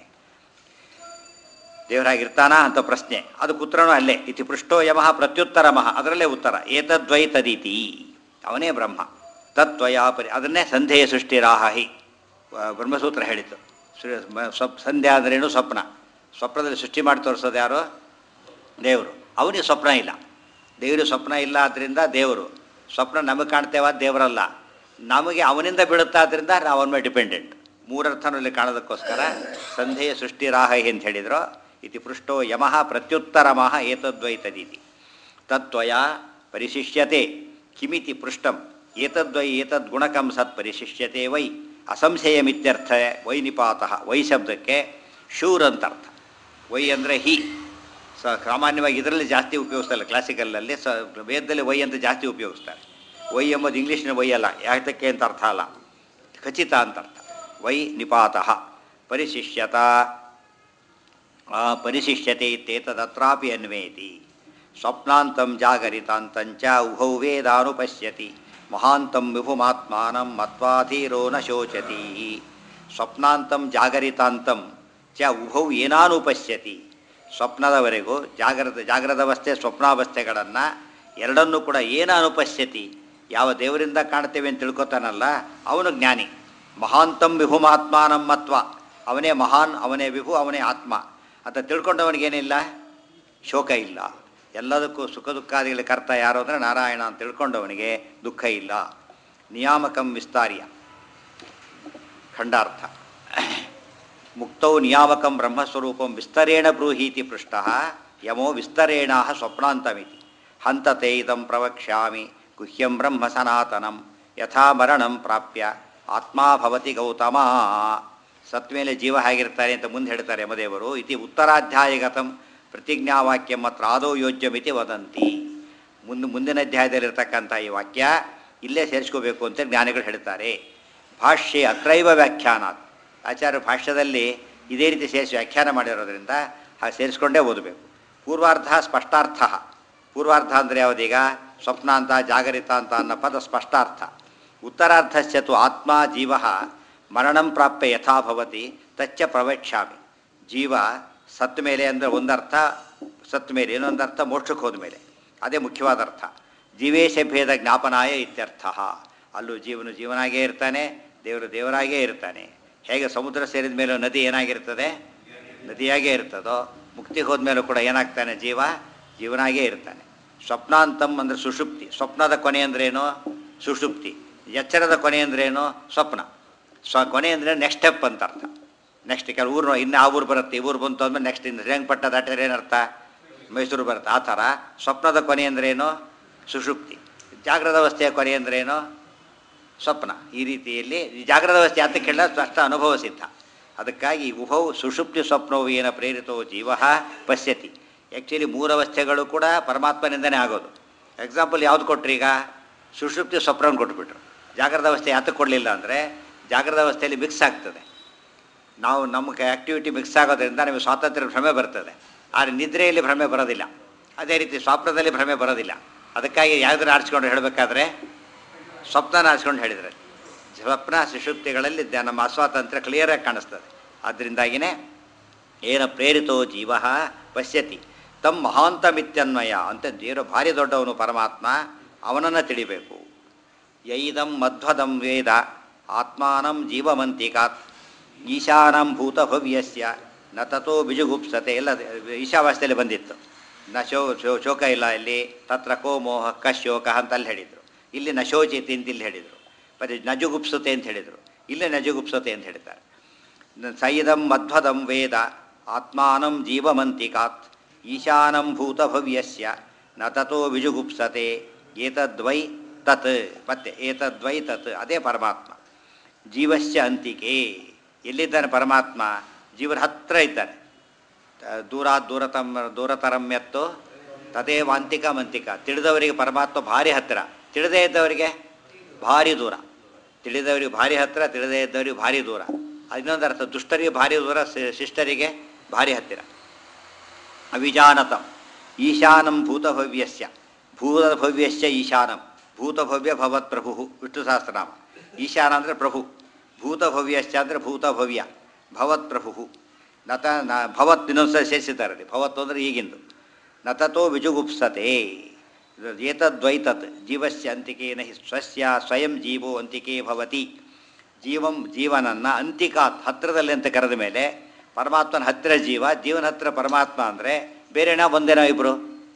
ದೇವರಾಗಿರ್ತಾನಾ ಅಂತ ಪ್ರಶ್ನೆ ಅದಕ್ಕೆ ಉತ್ತರನೂ ಅಲ್ಲೇ ಇತಿ ಪೃಷ್ಟೋ ಯಮಃ ಪ್ರತ್ಯುತ್ತರಮಃ ಅದರಲ್ಲೇ ಉತ್ತರ ಏತದ್ವೈ ತದೀತಿ ಅವನೇ ಬ್ರಹ್ಮ ತತ್ವಯ ಪರಿ ಅದನ್ನೇ ಸಂಧೇಯ ಸೃಷ್ಟಿರಾಹಿ ವ- ಬ್ರಹ್ಮಸೂತ್ರ ಹೇಳಿತು ಸೃ- ಮ- ಸ್ವಪ್ ಸಂಧ್ಯಾ ಅಂದ್ರೇನು ಸ್ವಪ್ನ ಸ್ವಪ್ನದಲ್ಲಿ ಸೃಷ್ಟಿ ಮಾಡಿ ತೋರಿಸೋದು ಯಾರು ದೇವರು ಅವನಿಗೆ ಸ್ವಪ್ನ ಇಲ್ಲ ದೇವರು ಸ್ವಪ್ನ ಇಲ್ಲ ಆದ್ದರಿಂದ ದೇವರು ಸ್ವಪ್ನ ನಮಗೆ ಕಾಣ್ತೇವ ದೇವರಲ್ಲ ನಮಗೆ ಅವನಿಂದ ಬೀಳುತ್ತಾದ್ರಿಂದ ನಾವು ಅವನ ಮೇಲೆ ಡಿಪೆಂಡೆಂಟ್ ಮೂರರ್ಥನೂ ಇಲ್ಲಿ ಕಾಣೋದಕ್ಕೋಸ್ಕರ ಸಂಧೇಯ ಸೃಷ್ಟಿರಾಹಿ ಅಂತ ಹೇಳಿದ್ರು ಇತಿ ಪೃಷ್ಟೋ ಯಮಃ ಪ್ರತ್ಯುತ್ತರಮಃ ಏತದ್ವೈತದೀತಿ ತತ್ವಯ ಪರಿಶಿಷ್ಯತೆ ಕಿಮಿತಿ ಪೃಷ್ಟಂ ಏತದ್ವೈ ಏತದ್ಗುಣಕಂ ಸತ್ ಪರಿಶಿಷ್ಯತೆ ವೈ ಅಸಂಶಯಮಿತ್ಯರ್ಥ ವೈ ನಿಪಾತಃ ವೈ ಶಬ್ದಕ್ಕೆ ಶೂರ್ ಅಂತ ಅರ್ಥ ವೈ ಅಂದರೆ ಹಿ ಸ ಸಾಮಾನ್ಯವಾಗಿ ಇದರಲ್ಲಿ ಜಾಸ್ತಿ ಉಪಯೋಗಿಸ್ತಾರೆ ಕ್ಲಾಸಿಕಲಲ್ಲಿ ಸ ವೇದದಲ್ಲಿ ವೈ ಅಂತ ಜಾಸ್ತಿ ಉಪಯೋಗಿಸ್ತಾರೆ ವೈ ಎಂಬುದು ಇಂಗ್ಲೀಷ್ನ ವೈ ಅಲ್ಲ ಯಾತಕ್ಕೆ ಅಂತ ಅರ್ಥ ಅಲ್ಲ ಖಚಿತ ಅಂತ ಅರ್ಥ ವೈ ನಿಪಾತಃ ಪರಿಶಿಷ್ಯತ ಆ ಪರಿಶಿಷ್ಯತೆ ಇತ್ಯೇತದತ್ರಾಪಿ ಅನ್ವೇತಿ ಸ್ವಪ್ನಾಂತಂ ಜಾಗರಿತಾಂತಂಚ ಉಭೌ ವೇದಾನುಪಶ್ಯತಿ ಮಹಾಂತಂ ವಿಭುಮಾತ್ಮಾನಂ ಮತ್ವಾಧೀರೋ ನ ಶೋಚತಿ ಸ್ವಪ್ನಾಂತಂ ಜಾಗರಿತಾಂತಂ ಚ ಉಭೌ ಏನಾನುಪಶ್ಯತಿ ಸ್ವಪ್ನದವರೆಗೂ ಜಾಗ್ರತ ಜಾಗ್ರದವಸ್ಥೆ ಸ್ವಪ್ನಾವಸ್ಥೆಗಳನ್ನು ಎರಡನ್ನೂ ಕೂಡ ಏನು ಅನುಪಶ್ಯತಿ ಯಾವ ದೇವರಿಂದ ಕಾಣ್ತೇವೆ ಅಂತ ತಿಳ್ಕೊತಾನಲ್ಲ ಅವನು ಜ್ಞಾನಿ ಮಹಾಂತಂ ವಿಭುಮಾತ್ಮಾನಂ ಮತ್ವ ಅವನೇ ಮಹಾನ್ ಅವನೇ ವಿಭು ಅವನೇ ಆತ್ಮ ಅಂತ ತಿಳ್ಕೊಂಡವನಿಗೇನಿಲ್ಲ ಶೋಕ ಇಲ್ಲ ಎಲ್ಲದಕ್ಕೂ ಸುಖ ದುಃಖಾದಿಗಳ ಕರ್ತ ಯಾರು ಅಂದರೆ ನಾರಾಯಣ ಅಂತ ತಿಳ್ಕೊಂಡವನಿಗೆ ದುಃಖ ಇಲ್ಲ ನಿಯಾಮಕಂ ವಿಸ್ತಾರ್ಯ ಖಂಡಾರ್ಥ ಮುಕ್ತೌ ನಿಯಾಮಕಂ ಬ್ರಹ್ಮಸ್ವರೂಪಂ ವಿಸ್ತರೇಣ ಬ್ರೂಹೀತಿ ಪೃಷ್ಟ ಯಮೋ ವಿಸ್ತರೇಣ ಸ್ವಪ್ನಾಂತಮಿತಿ ಹಂತತೆ ಇದಂ ಪ್ರವಕ್ಷ್ಯಾಮಿ ಗುಹ್ಯಂ ಬ್ರಹ್ಮ ಸನಾತನಂ ಯಥಾ ಮರಣಂ ಪ್ರಾಪ್ಯ ಆತ್ಮಾ ಭವತಿ ಗೌತಮ ಸತ್ಮೇಲೆ ಜೀವ ಹೇಗಿರ್ತಾರೆ ಅಂತ ಮುಂದೆ ಹೇಳ್ತಾರೆ ಯಮದೇವರು ಇತಿ ಉತ್ತರಾಧ್ಯಾಯಗತಂ ಪ್ರತಿಜ್ಞಾವಾಕ್ಯಂ ಮಾತ್ರ ಆದೌ ಯೋಜ್ಯಮಿತಿ ವದಂತಿ ಮುಂದೆ ಮುಂದಿನ ಅಧ್ಯಾಯದಲ್ಲಿರ್ತಕ್ಕಂಥ ಈ ವಾಕ್ಯ ಇಲ್ಲೇ ಸೇರಿಸ್ಕೋಬೇಕು ಅಂತ ಜ್ಞಾನಿಗಳು ಹೇಳ್ತಾರೆ ಭಾಷ್ಯ ಅತ್ರೈವ ವ್ಯಾಖ್ಯಾನಾತ್ ಆಚಾರ್ಯ ಭಾಷ್ಯದಲ್ಲಿ ಇದೇ ರೀತಿ ಸೇರಿಸಿ ವ್ಯಾಖ್ಯಾನ ಮಾಡಿರೋದ್ರಿಂದ ಹಾಗೆ ಸೇರಿಸ್ಕೊಂಡೇ ಓದಬೇಕು ಪೂರ್ವಾರ್ಧ ಸ್ಪಷ್ಟಾರ್ಥ ಪೂರ್ವಾರ್ಧ ಅಂದರೆ ಯಾವುದೀಗ ಸ್ವಪ್ನ ಅಂತ ಜಾಗರಿತ ಅಂತ ಅನ್ನೋ ಪದ ಸ್ಪಷ್ಟಾರ್ಥ ಉತ್ತರಾರ್ಧಶ್ಚತು ಆತ್ಮ ಜೀವ ಮರಣಂ ಪ್ರಾಪ್ಯ ಯಥಾ ಭವತಿ ತಚ್ಚ ಪ್ರವೇಕ್ಷಾಮಿ ಜೀವ ಸತ್ತ ಮೇಲೆ ಅಂದರೆ ಒಂದರ್ಥ ಸತ್ತ ಮೇಲೆ ಇನ್ನೊಂದು ಅರ್ಥ ಮೋಕ್ಷಕ್ಕೆ ಹೋದ ಮೇಲೆ ಅದೇ ಮುಖ್ಯವಾದ ಅರ್ಥ ಜೀವೇಶ ಭೇದ ಜ್ಞಾಪನಾಯ ಇತ್ಯರ್ಥ ಅಲ್ಲೂ ಜೀವನು ಜೀವನಾಗೇ ಇರ್ತಾನೆ ದೇವರು ದೇವರಾಗೇ ಇರ್ತಾನೆ ಹೇಗೆ ಸಮುದ್ರ ಸೇರಿದ ಮೇಲೂ ನದಿ ಏನಾಗಿರ್ತದೆ ನದಿಯಾಗೇ ಇರ್ತದೋ ಮುಕ್ತಿಗೆ ಹೋದ್ಮೇಲೂ ಕೂಡ ಏನಾಗ್ತಾನೆ ಜೀವ ಜೀವನಾಗೇ ಇರ್ತಾನೆ ಸ್ವಪ್ನಾಂತಂ ಅಂದರೆ ಸುಷುಪ್ತಿ ಸ್ವಪ್ನದ ಕೊನೆ ಅಂದ್ರೇನು ಸುಷುಪ್ತಿ ಎಚ್ಚರದ ಕೊನೆ ಅಂದ್ರೇನು ಸ್ವಪ್ನ ಸ್ವ ಕೊನೆ ಅಂದರೆ ನೆಕ್ಸ್ಟ್ ಸ್ಟೆಪ್ ಅಂತ ಅರ್ಥ ನೆಕ್ಸ್ಟ್ ಕೆಲವು ಊರು ಇನ್ನು ಆ ಊರು ಬರುತ್ತೆ ಈ ಊರು ಬಂತು ಅಂದ್ಮೇಲೆ ನೆಕ್ಸ್ಟ್ ಇನ್ನು ಶ್ರೀರಂಗಪಟ್ಟ ದಾಟಿದ್ರೆ ಏನರ್ಥ ಮೈಸೂರು ಬರುತ್ತೆ ಆ ಥರ ಸ್ವಪ್ನದ ಕೊನೆ ಅಂದ್ರೇನು ಸುಷುಪ್ತಿ ಜಾಗ್ರದ ಅವಸ್ಥೆಯ ಕೊನೆ ಅಂದ್ರೇನು ಸ್ವಪ್ನ ಈ ರೀತಿಯಲ್ಲಿ ಈ ಜಾಗ್ರದ ಅವಸ್ಥೆ ಅಂತ ಕೇಳಿದ ಸ್ಪಷ್ಟ ಅನುಭವ ಸಿದ್ಧ ಅದಕ್ಕಾಗಿ ಉಭೌ ಸುಷುಪ್ತಿ ಸ್ವಪ್ನವು ಏನ ಪ್ರೇರಿತೋ ಜೀವ ಪಶ್ಯತಿ ಆ್ಯಕ್ಚುಲಿ ಮೂರವಸ್ಥೆಗಳು ಕೂಡ ಪರಮಾತ್ಮನಿಂದನೇ ಆಗೋದು ಎಕ್ಸಾಂಪಲ್ ಯಾವ್ದು ಕೊಟ್ರಿ ಈಗ ಸುಷುಪ್ತಿ ಸ್ವಪ್ನವನ್ನು ಕೊಟ್ಬಿಟ್ರು ಜಾಗ್ರದ ಅವಸ್ಥೆ ಯಾತಕ್ಕೆ ಕೊಡಲಿಲ್ಲ ಅಂದರೆ ಜಾಗ್ರದ ಅವಸ್ಥೆಯಲ್ಲಿ ಮಿಕ್ಸ್ ಆಗ್ತದೆ ನಾವು ನಮಗೆ ಆ್ಯಕ್ಟಿವಿಟಿ ಮಿಕ್ಸ್ ಆಗೋದ್ರಿಂದ ನಮಗೆ ಸ್ವಾತಂತ್ರ್ಯ ಭ್ರಮೆ ಬರ್ತದೆ ಆದರೆ ನಿದ್ರೆಯಲ್ಲಿ ಭ್ರಮೆ ಬರೋದಿಲ್ಲ ಅದೇ ರೀತಿ ಸ್ವಪ್ನದಲ್ಲಿ ಭ್ರಮೆ ಬರೋದಿಲ್ಲ ಅದಕ್ಕಾಗಿ ಯಾವುದನ್ನು ಆರಿಸ್ಕೊಂಡು ಹೇಳಬೇಕಾದ್ರೆ ಸ್ವಪ್ನ ಆರಿಸ್ಕೊಂಡು ಹೇಳಿದರೆ ಸ್ವಪ್ನ ಸುಷುಪ್ತಿಗಳಲ್ಲಿ ದ- ನಮ್ಮ ಅಸ್ವಾತಂತ್ರ್ಯ ಕ್ಲಿಯರಾಗಿ ಕಾಣಿಸ್ತದೆ ಆದ್ದರಿಂದಾಗಿನೇ ಏನ ಪ್ರೇರಿತೋ ಜೀವ ಪಶ್ಯತಿ ತಮ್ಮ ಮಹಾಂತಮಿತ್ಯನ್ವಯ ಅಂತ ದೇವರು ಭಾರಿ ದೊಡ್ಡವನು ಪರಮಾತ್ಮ ಅವನನ್ನು ತಿಳಿಬೇಕು ಯೈದಂ ಮಧ್ವದಂ ವೇದ ಆತ್ಮಾನಂ ಜೀವಮಂತಿಕಾತ್ ಈಶಾನಂ ಭೂತಭವ್ಯಸ್ಯ ನ ತಥೋ ಬಿಜುಗುಪ್ಸತೆ ಎಲ್ಲ ಈಶಾವಾಸ್ಯದಲ್ಲಿ ಬಂದಿತ್ತು ನ ಶೋ ಶೋ- ಶೋಕ ಇಲ್ಲ ಇಲ್ಲಿ ತತ್ರ ಕೋ ಮೋಹ ಕ ಶೋಕ ಅಂತ ಅಲ್ಲಿ ಹೇಳಿದರು ಇಲ್ಲಿ ನ ಶೋಚಿತಿ ಅಂತ ಇಲ್ಲಿ ಹೇಳಿದರು ಮತ್ತೆ ನಜುಗುಪ್ಸತೆ ಅಂತ ಹೇಳಿದರು ಇಲ್ಲಿ ನಜುಗುಪ್ಸತೆ ಅಂತ ಹೇಳ್ತಾರೆ ಸೈದಂ ಮಧ್ವದಂ ವೇದ ಆತ್ಮಾನಂ ಜೀವಮಂತಿಕಾತ್ ಈಶಾನಂ ಭೂತಭವ್ಯಸ್ಯ ನ ತಥೋ ವಿಜುಗುಪ್ಸತೆ ಏತದ್ವೈ ತತ್ ಮತ್ತೆ ಏತದ್ವೈ ತತ್ ಅದೇ ಪರಮಾತ್ಮ ಜೀವಸ್ಯ ಅಂತಿಕೆ ಎಲ್ಲಿದ್ದಾನೆ ಪರಮಾತ್ಮ ಜೀವನ ಹತ್ರ ಇದ್ದಾನೆ ತ- ದೂರ ದೂರತಮ್ ದೂರತರಮ್ಯತ್ತು ತದೇವ ಅಂತಿಕ ಮಂತಿಕ ತಿಳಿದವರಿಗೆ ಪರಮಾತ್ಮ ಭಾರಿ ಹತ್ತಿರ ತಿಳಿದೇ ಇದ್ದವರಿಗೆ ಭಾರಿ ದೂರ ತಿಳಿದವರಿಗೆ ಭಾರಿ ಹತ್ತಿರ ತಿಳಿದೇ ಇದ್ದವರಿಗೆ ಭಾರಿ ದೂರ ಇನ್ನೊಂದು ಅರ್ಥ ದುಷ್ಟರಿಗೆ ಭಾರಿ ದೂರ ಶಿ- ಶಿಷ್ಟರಿಗೆ ಭಾರಿ ಹತ್ತಿರ ಅವಿಜಾನತಂ ಈಶಾನಂ ಭೂತಭವ್ಯಸ್ಯ ಭೂತಭವ್ಯಸ್ಯ ಈಶಾನಂ ಭೂತಭವ್ಯ ಭವತ್ ಪ್ರಭು ವಿಷ್ಣು ಸಹಸ್ರನಾಮ ಈಶಾನ ಅಂದರೆ ಪ್ರಭು ಭೂತಭವ್ಯಶ್ಚ ಅಂದರೆ ಭೂತಭವ್ಯ ಭವತ್ ಪ್ರಭು ನತ ನ ಭವತ್ ಇನ್ನೊಂದ್ಸರಿ ಸೇರಿಸಿದ್ದಾರೆ ಅಲ್ಲಿ. ಭವತ್ ಅಂದರೆ ಈಗಿಂದು ನತತೋ ವಿಜುಗುಪ್ಸತೆ ಏತದ್ವೈತತ್ ಜೀವಸ್ಯ ಅಂತಿಕೇನ ಹಿ ಸ್ವಸ್ಯ ಸ್ವಯಂ ಜೀವೋ ಅಂತಿಕೆ ಭವತಿ ಜೀವಂ ಜೀವನನ್ನು ಅಂತಿಕಾತ್ ಹತ್ತಿರದಲ್ಲಿ ಅಂತ ಕರೆದ ಮೇಲೆ ಪರಮಾತ್ಮನ ಹತ್ತಿರ ಜೀವ ಜೀವನ ಹತ್ತಿರ ಪರಮಾತ್ಮ ಅಂದರೆ ಬೇರೆನಾ ಒಂದೇನೋ ಇಬ್ಬರು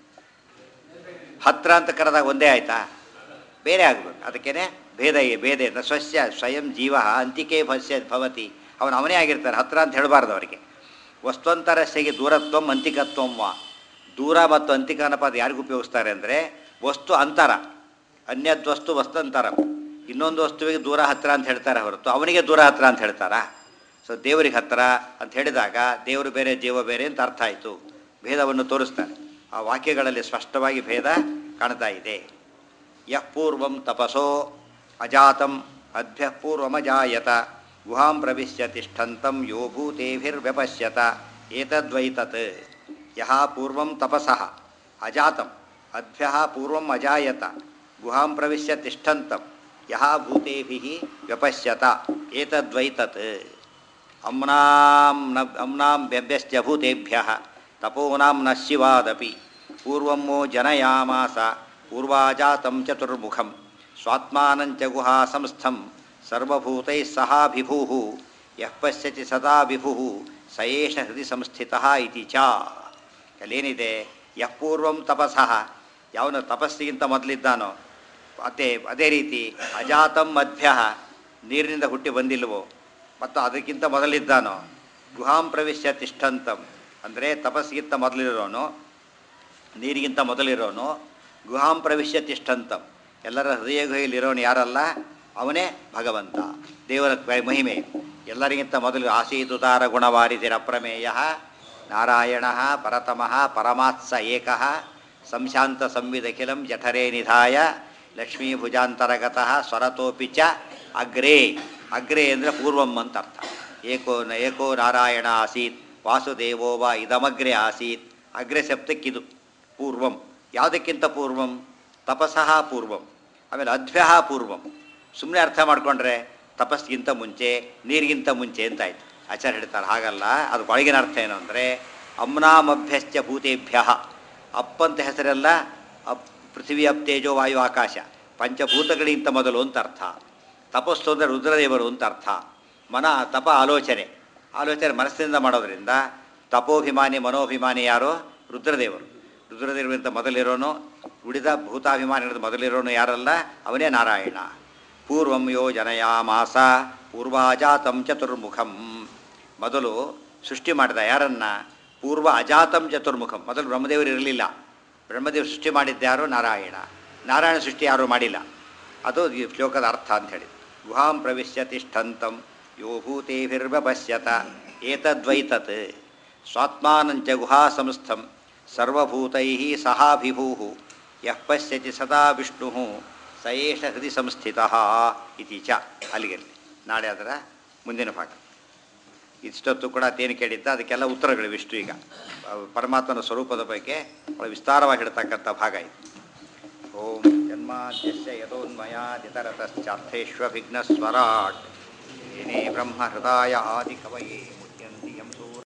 ಹತ್ರ ಅಂತ ಕರೆದಾಗ ಒಂದೇ ಆಯ್ತಾ ಬೇರೆ ಆಗಬೇಕು ಅದಕ್ಕೇನೆ ಭೇದ ಭೇದ ಇದೆ ಸ್ವಸ್ಯ ಸ್ವಯಂ ಜೀವ ಅಂತಿಕೆ ಭಸ್ಯ ಭವತಿ ಅವನು ಅವನೇ ಆಗಿರ್ತಾನೆ ಹತ್ರ ಅಂತ ಹೇಳಬಾರ್ದು ಅವರಿಗೆ ವಸ್ತುವಂತರಸ್ಯಗೆ ದೂರತ್ವಂ ಅಂತಿಕತ್ವಂ ವಾ ದೂರ ಮತ್ತು ಅಂತಿಕ ಅನ್ನೋ ಪದ ಯಾರಿಗೂ ಉಪಯೋಗಿಸ್ತಾರೆ ಅಂದರೆ ವಸ್ತು ಅಂತರ ಅನ್ಯದ್ ವಸ್ತು ವಸ್ತಂತರ ಇನ್ನೊಂದು ವಸ್ತುವಿಗೆ ದೂರ ಹತ್ರ ಅಂತ ಹೇಳ್ತಾರೆ ಹೊರತು ಅವನಿಗೆ ದೂರ ಹತ್ರ ಅಂತ ಹೇಳ್ತಾರಾ ಸೊ ದೇವರಿಗೆ ಹತ್ರ ಅಂತ ಹೇಳಿದಾಗ ದೇವರು ಬೇರೆ ಜೀವ ಬೇರೆ ಅಂತ ಅರ್ಥ ಆಯಿತು ಭೇದವನ್ನು ತೋರಿಸ್ತಾರೆ ಆ ವಾಕ್ಯಗಳಲ್ಲಿ ಸ್ಪಷ್ಟವಾಗಿ ಭೇದ ಕಾಣ್ತಾ ಇದೆ ಯಃ ಪೂರ್ವಂ ತಪಸೋ ಅಜಾತಂ ಅಭ್ಯ ಪೂರ್ವಮಜಾಯತ ಗುಹಾಂ ಪ್ರವಿಶ್ಯ ತಿಷ್ಠಂತಂ ಯೋ ಭೂತೇಭಿರ್ವ್ಯಪಶ್ಯತ ಏತದ್ವೈತತ್ ಯಹ ಪೂರ್ವಂ ತಪಸಃ ಅಜಾತಂ ಅಭ್ಯ ಪೂರ್ವಂ ಅಜಾಯತ ಗುಹಾಂ ಪ್ರವಿಶ್ಯ ತಿಷ್ಠಂತಂ ಯಹ ಭೂತೇಭಿಃ ವ್ಯಪಶ್ಯತ ಏತದ್ವೈತತ್ ಅಮ್ನಾಂ ನ ಅಮ್ನಾಂ ವ್ಯಭ್ಯಶ್ಚ ಭೂತೇಭ್ಯ ತಪೋನಾಂ ನ ಶಿವಾದಪಿ ಪೂರ್ವಂ ಮೋ ಜನಯಾಮಾಸ ಪೂರ್ವಾಜಾತಂ ಚತುರ್ಮುಖಂ ಸ್ವಾತ್ಮಾನಂಚ ಗುಹಾ ಸಂಸ್ಥಂ ಸರ್ವಭೂತೈಃ ಸಹಾಭಿಭೂಃ ಯಃ ಪಶ್ಯತಿ ಸದಾ ವಿಭುಃ ಸ ಏಷ ಹೃದಯ ಸಂಸ್ಥಿತಃ ಇತಿ ಚ ಅಲ್ಲೇನಿದೆ ಯಃ ಪೂರ್ವಂ ತಪಸಃ ಯಾವನು ತಪಸ್ಸಿಗಿಂತ ಮೊದಲಿದ್ದಾನೋ ಅದೇ ಅದೇ ರೀತಿ ಅಜಾತಂ ಮಧ್ಯ ನೀರಿನಿಂದ ಹುಟ್ಟಿ ಬಂದಿಲ್ವೋ ಮತ್ತು ಅದಕ್ಕಿಂತ ಮೊದಲಿದ್ದಾನೋ ಗುಹಾಂ ಪ್ರವೇಶ್ಯ ತಿಷ್ಠಂತಂ ಅಂದರೆ ತಪಸ್ಸಿಗಿಂತ ಮೊದಲಿರೋನು ನೀರಿಗಿಂತ ಮೊದಲಿರೋನು ಗುಹಾಂ ಪ್ರವೇಶ್ಯ ತಿಷ್ಠಂತಂ ಎಲ್ಲರ ಹೃದಯ ಗುಹೆಯಲ್ಲಿರೋನು ಯಾರಲ್ಲ ಅವನೇ ಭಗವಂತ ದೇವರ ಕ- ಮಹಿಮೆ ಎಲ್ಲರಿಗಿಂತ ಮೊದಲು ಆಸೀತುತಾರ ಗುಣವಾರಿದಿರ ಪ್ರಮೇಯ ನಾರಾಯಣ ಪರತಮಃ ಪರಮಾತ್ಸ ಏಕಃ ಸಂಶಾಂತ ಸಂವಿದಖಿಲಂ ಜಠರೇ ನಿಧಾಯ ಲಕ್ಷ್ಮೀಭುಜಾಂತರಗತಃ ಸ್ವರತೋಪಿ ಚ ಅಗ್ರೇ ಅಗ್ರೇ ಅಂದರೆ ಪೂರ್ವಂ ಅಂತ ಅರ್ಥ ಏಕೋ ನ ಏಕೋ ನಾರಾಯಣ ಆಸೀತ್ ವಾಸುದೇವೋ ವಾ ಇದಮಗ್ರೆ ಆಸೀತ್ ಅಗ್ರೆ ಸಪ್ತಕ್ಕಿದು ಪೂರ್ವಂ ಯಾವುದಕ್ಕಿಂತ ಪೂರ್ವಂ ತಪಸಃ ಪೂರ್ವಂ ಆಮೇಲೆ ಅಧ್ವ್ಯ ಪೂರ್ವಂ ಸುಮ್ಮನೆ ಅರ್ಥ ಮಾಡಿಕೊಂಡ್ರೆ ತಪಸ್ಗಿಂತ ಮುಂಚೆ ನೀರಿಗಿಂತ ಮುಂಚೆ ಅಂತ ಆಯ್ತು ಆಚಾರ್ಯ ಹೇಳ್ತಾರೆ ಹಾಗಲ್ಲ ಅದು ಒಳಗಿನ ಅರ್ಥ ಏನು ಅಂದರೆ ಅಮ್ನಾಮಭ್ಯಶ್ಚ ಭೂತೇಭ್ಯ ಅಪ್ ಅಂತ ಹೆಸರೆಲ್ಲ ಅಪ್ ಪೃಥ್ವಿ ಅಪ್ ತೇಜೋ ವಾಯು ಆಕಾಶ ಪಂಚಭೂತಗಳಿಗಿಂತ ಮೊದಲು ಅಂತ ಅರ್ಥ ತಪಸ್ಸು ಅಂದರೆ ರುದ್ರದೇವರು ಅಂತ ಅರ್ಥ ಮನ ತಪ ಆಲೋಚನೆ ಆಲೋಚನೆ ಮನಸ್ಸಿನಿಂದ ಮಾಡೋದ್ರಿಂದ ತಪೋಭಿಮಾನಿ ಮನೋಭಿಮಾನಿ ಯಾರು ರುದ್ರದೇವರು ರುದ್ರದೇವರಿಂದ ಮೊದಲಿರೋನು ಉಳಿದ ಭೂತಾಭಿಮಾನಿಗಳಿಂದ ಮೊದಲಿರೋನು ಯಾರಲ್ಲ ಅವನೇ ನಾರಾಯಣ ಪೂರ್ವಂ ಯೋ ಜನಯಾಮಾಸ ಪೂರ್ವಾಜಾತಂ ಚತುರ್ಮುಖಂ ಮೊದಲು ಸೃಷ್ಟಿ ಮಾಡಿದ ಯಾರನ್ನ ಪೂರ್ವ ಅಜಾತಂ ಚತುರ್ಮುಖಂ ಮೊದಲು ಬ್ರಹ್ಮದೇವರು ಇರಲಿಲ್ಲ ಬ್ರಹ್ಮದೇವರು ಸೃಷ್ಟಿ ಮಾಡಿದ್ದ್ಯಾರು ನಾರಾಯಣ ನಾರಾಯಣ ಸೃಷ್ಟಿ ಯಾರೂ ಮಾಡಿಲ್ಲ ಅದು ಈ ಶ್ಲೋಕದ ಅರ್ಥ ಅಂತ ಹೇಳಿ ಗುಹಾಂ ಪ್ರವಿಶ್ಯ ತಿಷ್ಠಂತಂ ಯೋ ಭೂತೇಭಿರ್ವಪಶ್ಯತ ಏತದ್ವೈತತ್ ಸ್ವಾತ್ಮಾನಂಚ ಗುಹಾ ಸಂಸ್ಥಂ ಸರ್ವಭೂತೈ ಸಹಾಭಿಭೂ ಯಃ ಪಶ್ಯತಿ ಸದಾ ವಿಷ್ಣು ಸ ಏಷ ಹೃದಯ ಸಂಸ್ಥಿತ ಇತಿ ಚ ಅಲ್ಲಿಗೆ ನಾಳೆ ಅದರ ಮುಂದಿನ ಭಾಗ ಇಷ್ಟೊತ್ತು ಕೂಡ ತೇನು ಕೇಳಿದ್ದ ಅದಕ್ಕೆಲ್ಲ ಉತ್ತರಗಳಿವೆ ಇಷ್ಟು ಈಗ ಅವು ಪರಮಾತ್ಮನ ಸ್ವರೂಪದ ಬಗ್ಗೆ ಬಹಳ ವಿಸ್ತಾರವಾಗಿ ಹೇಳ್ತಕ್ಕಂಥ ಭಾಗ ಇದು ಓಂ ಜನ್ಮ ಜನ್ಮಾದ್ಯस्य ಯತೋನ್ಮಯಾದಿತರತಶ್ಚಾರ್ಥೇष्वभिघ्नस्वराट् येने ब्रह्महृदाय आदिकवये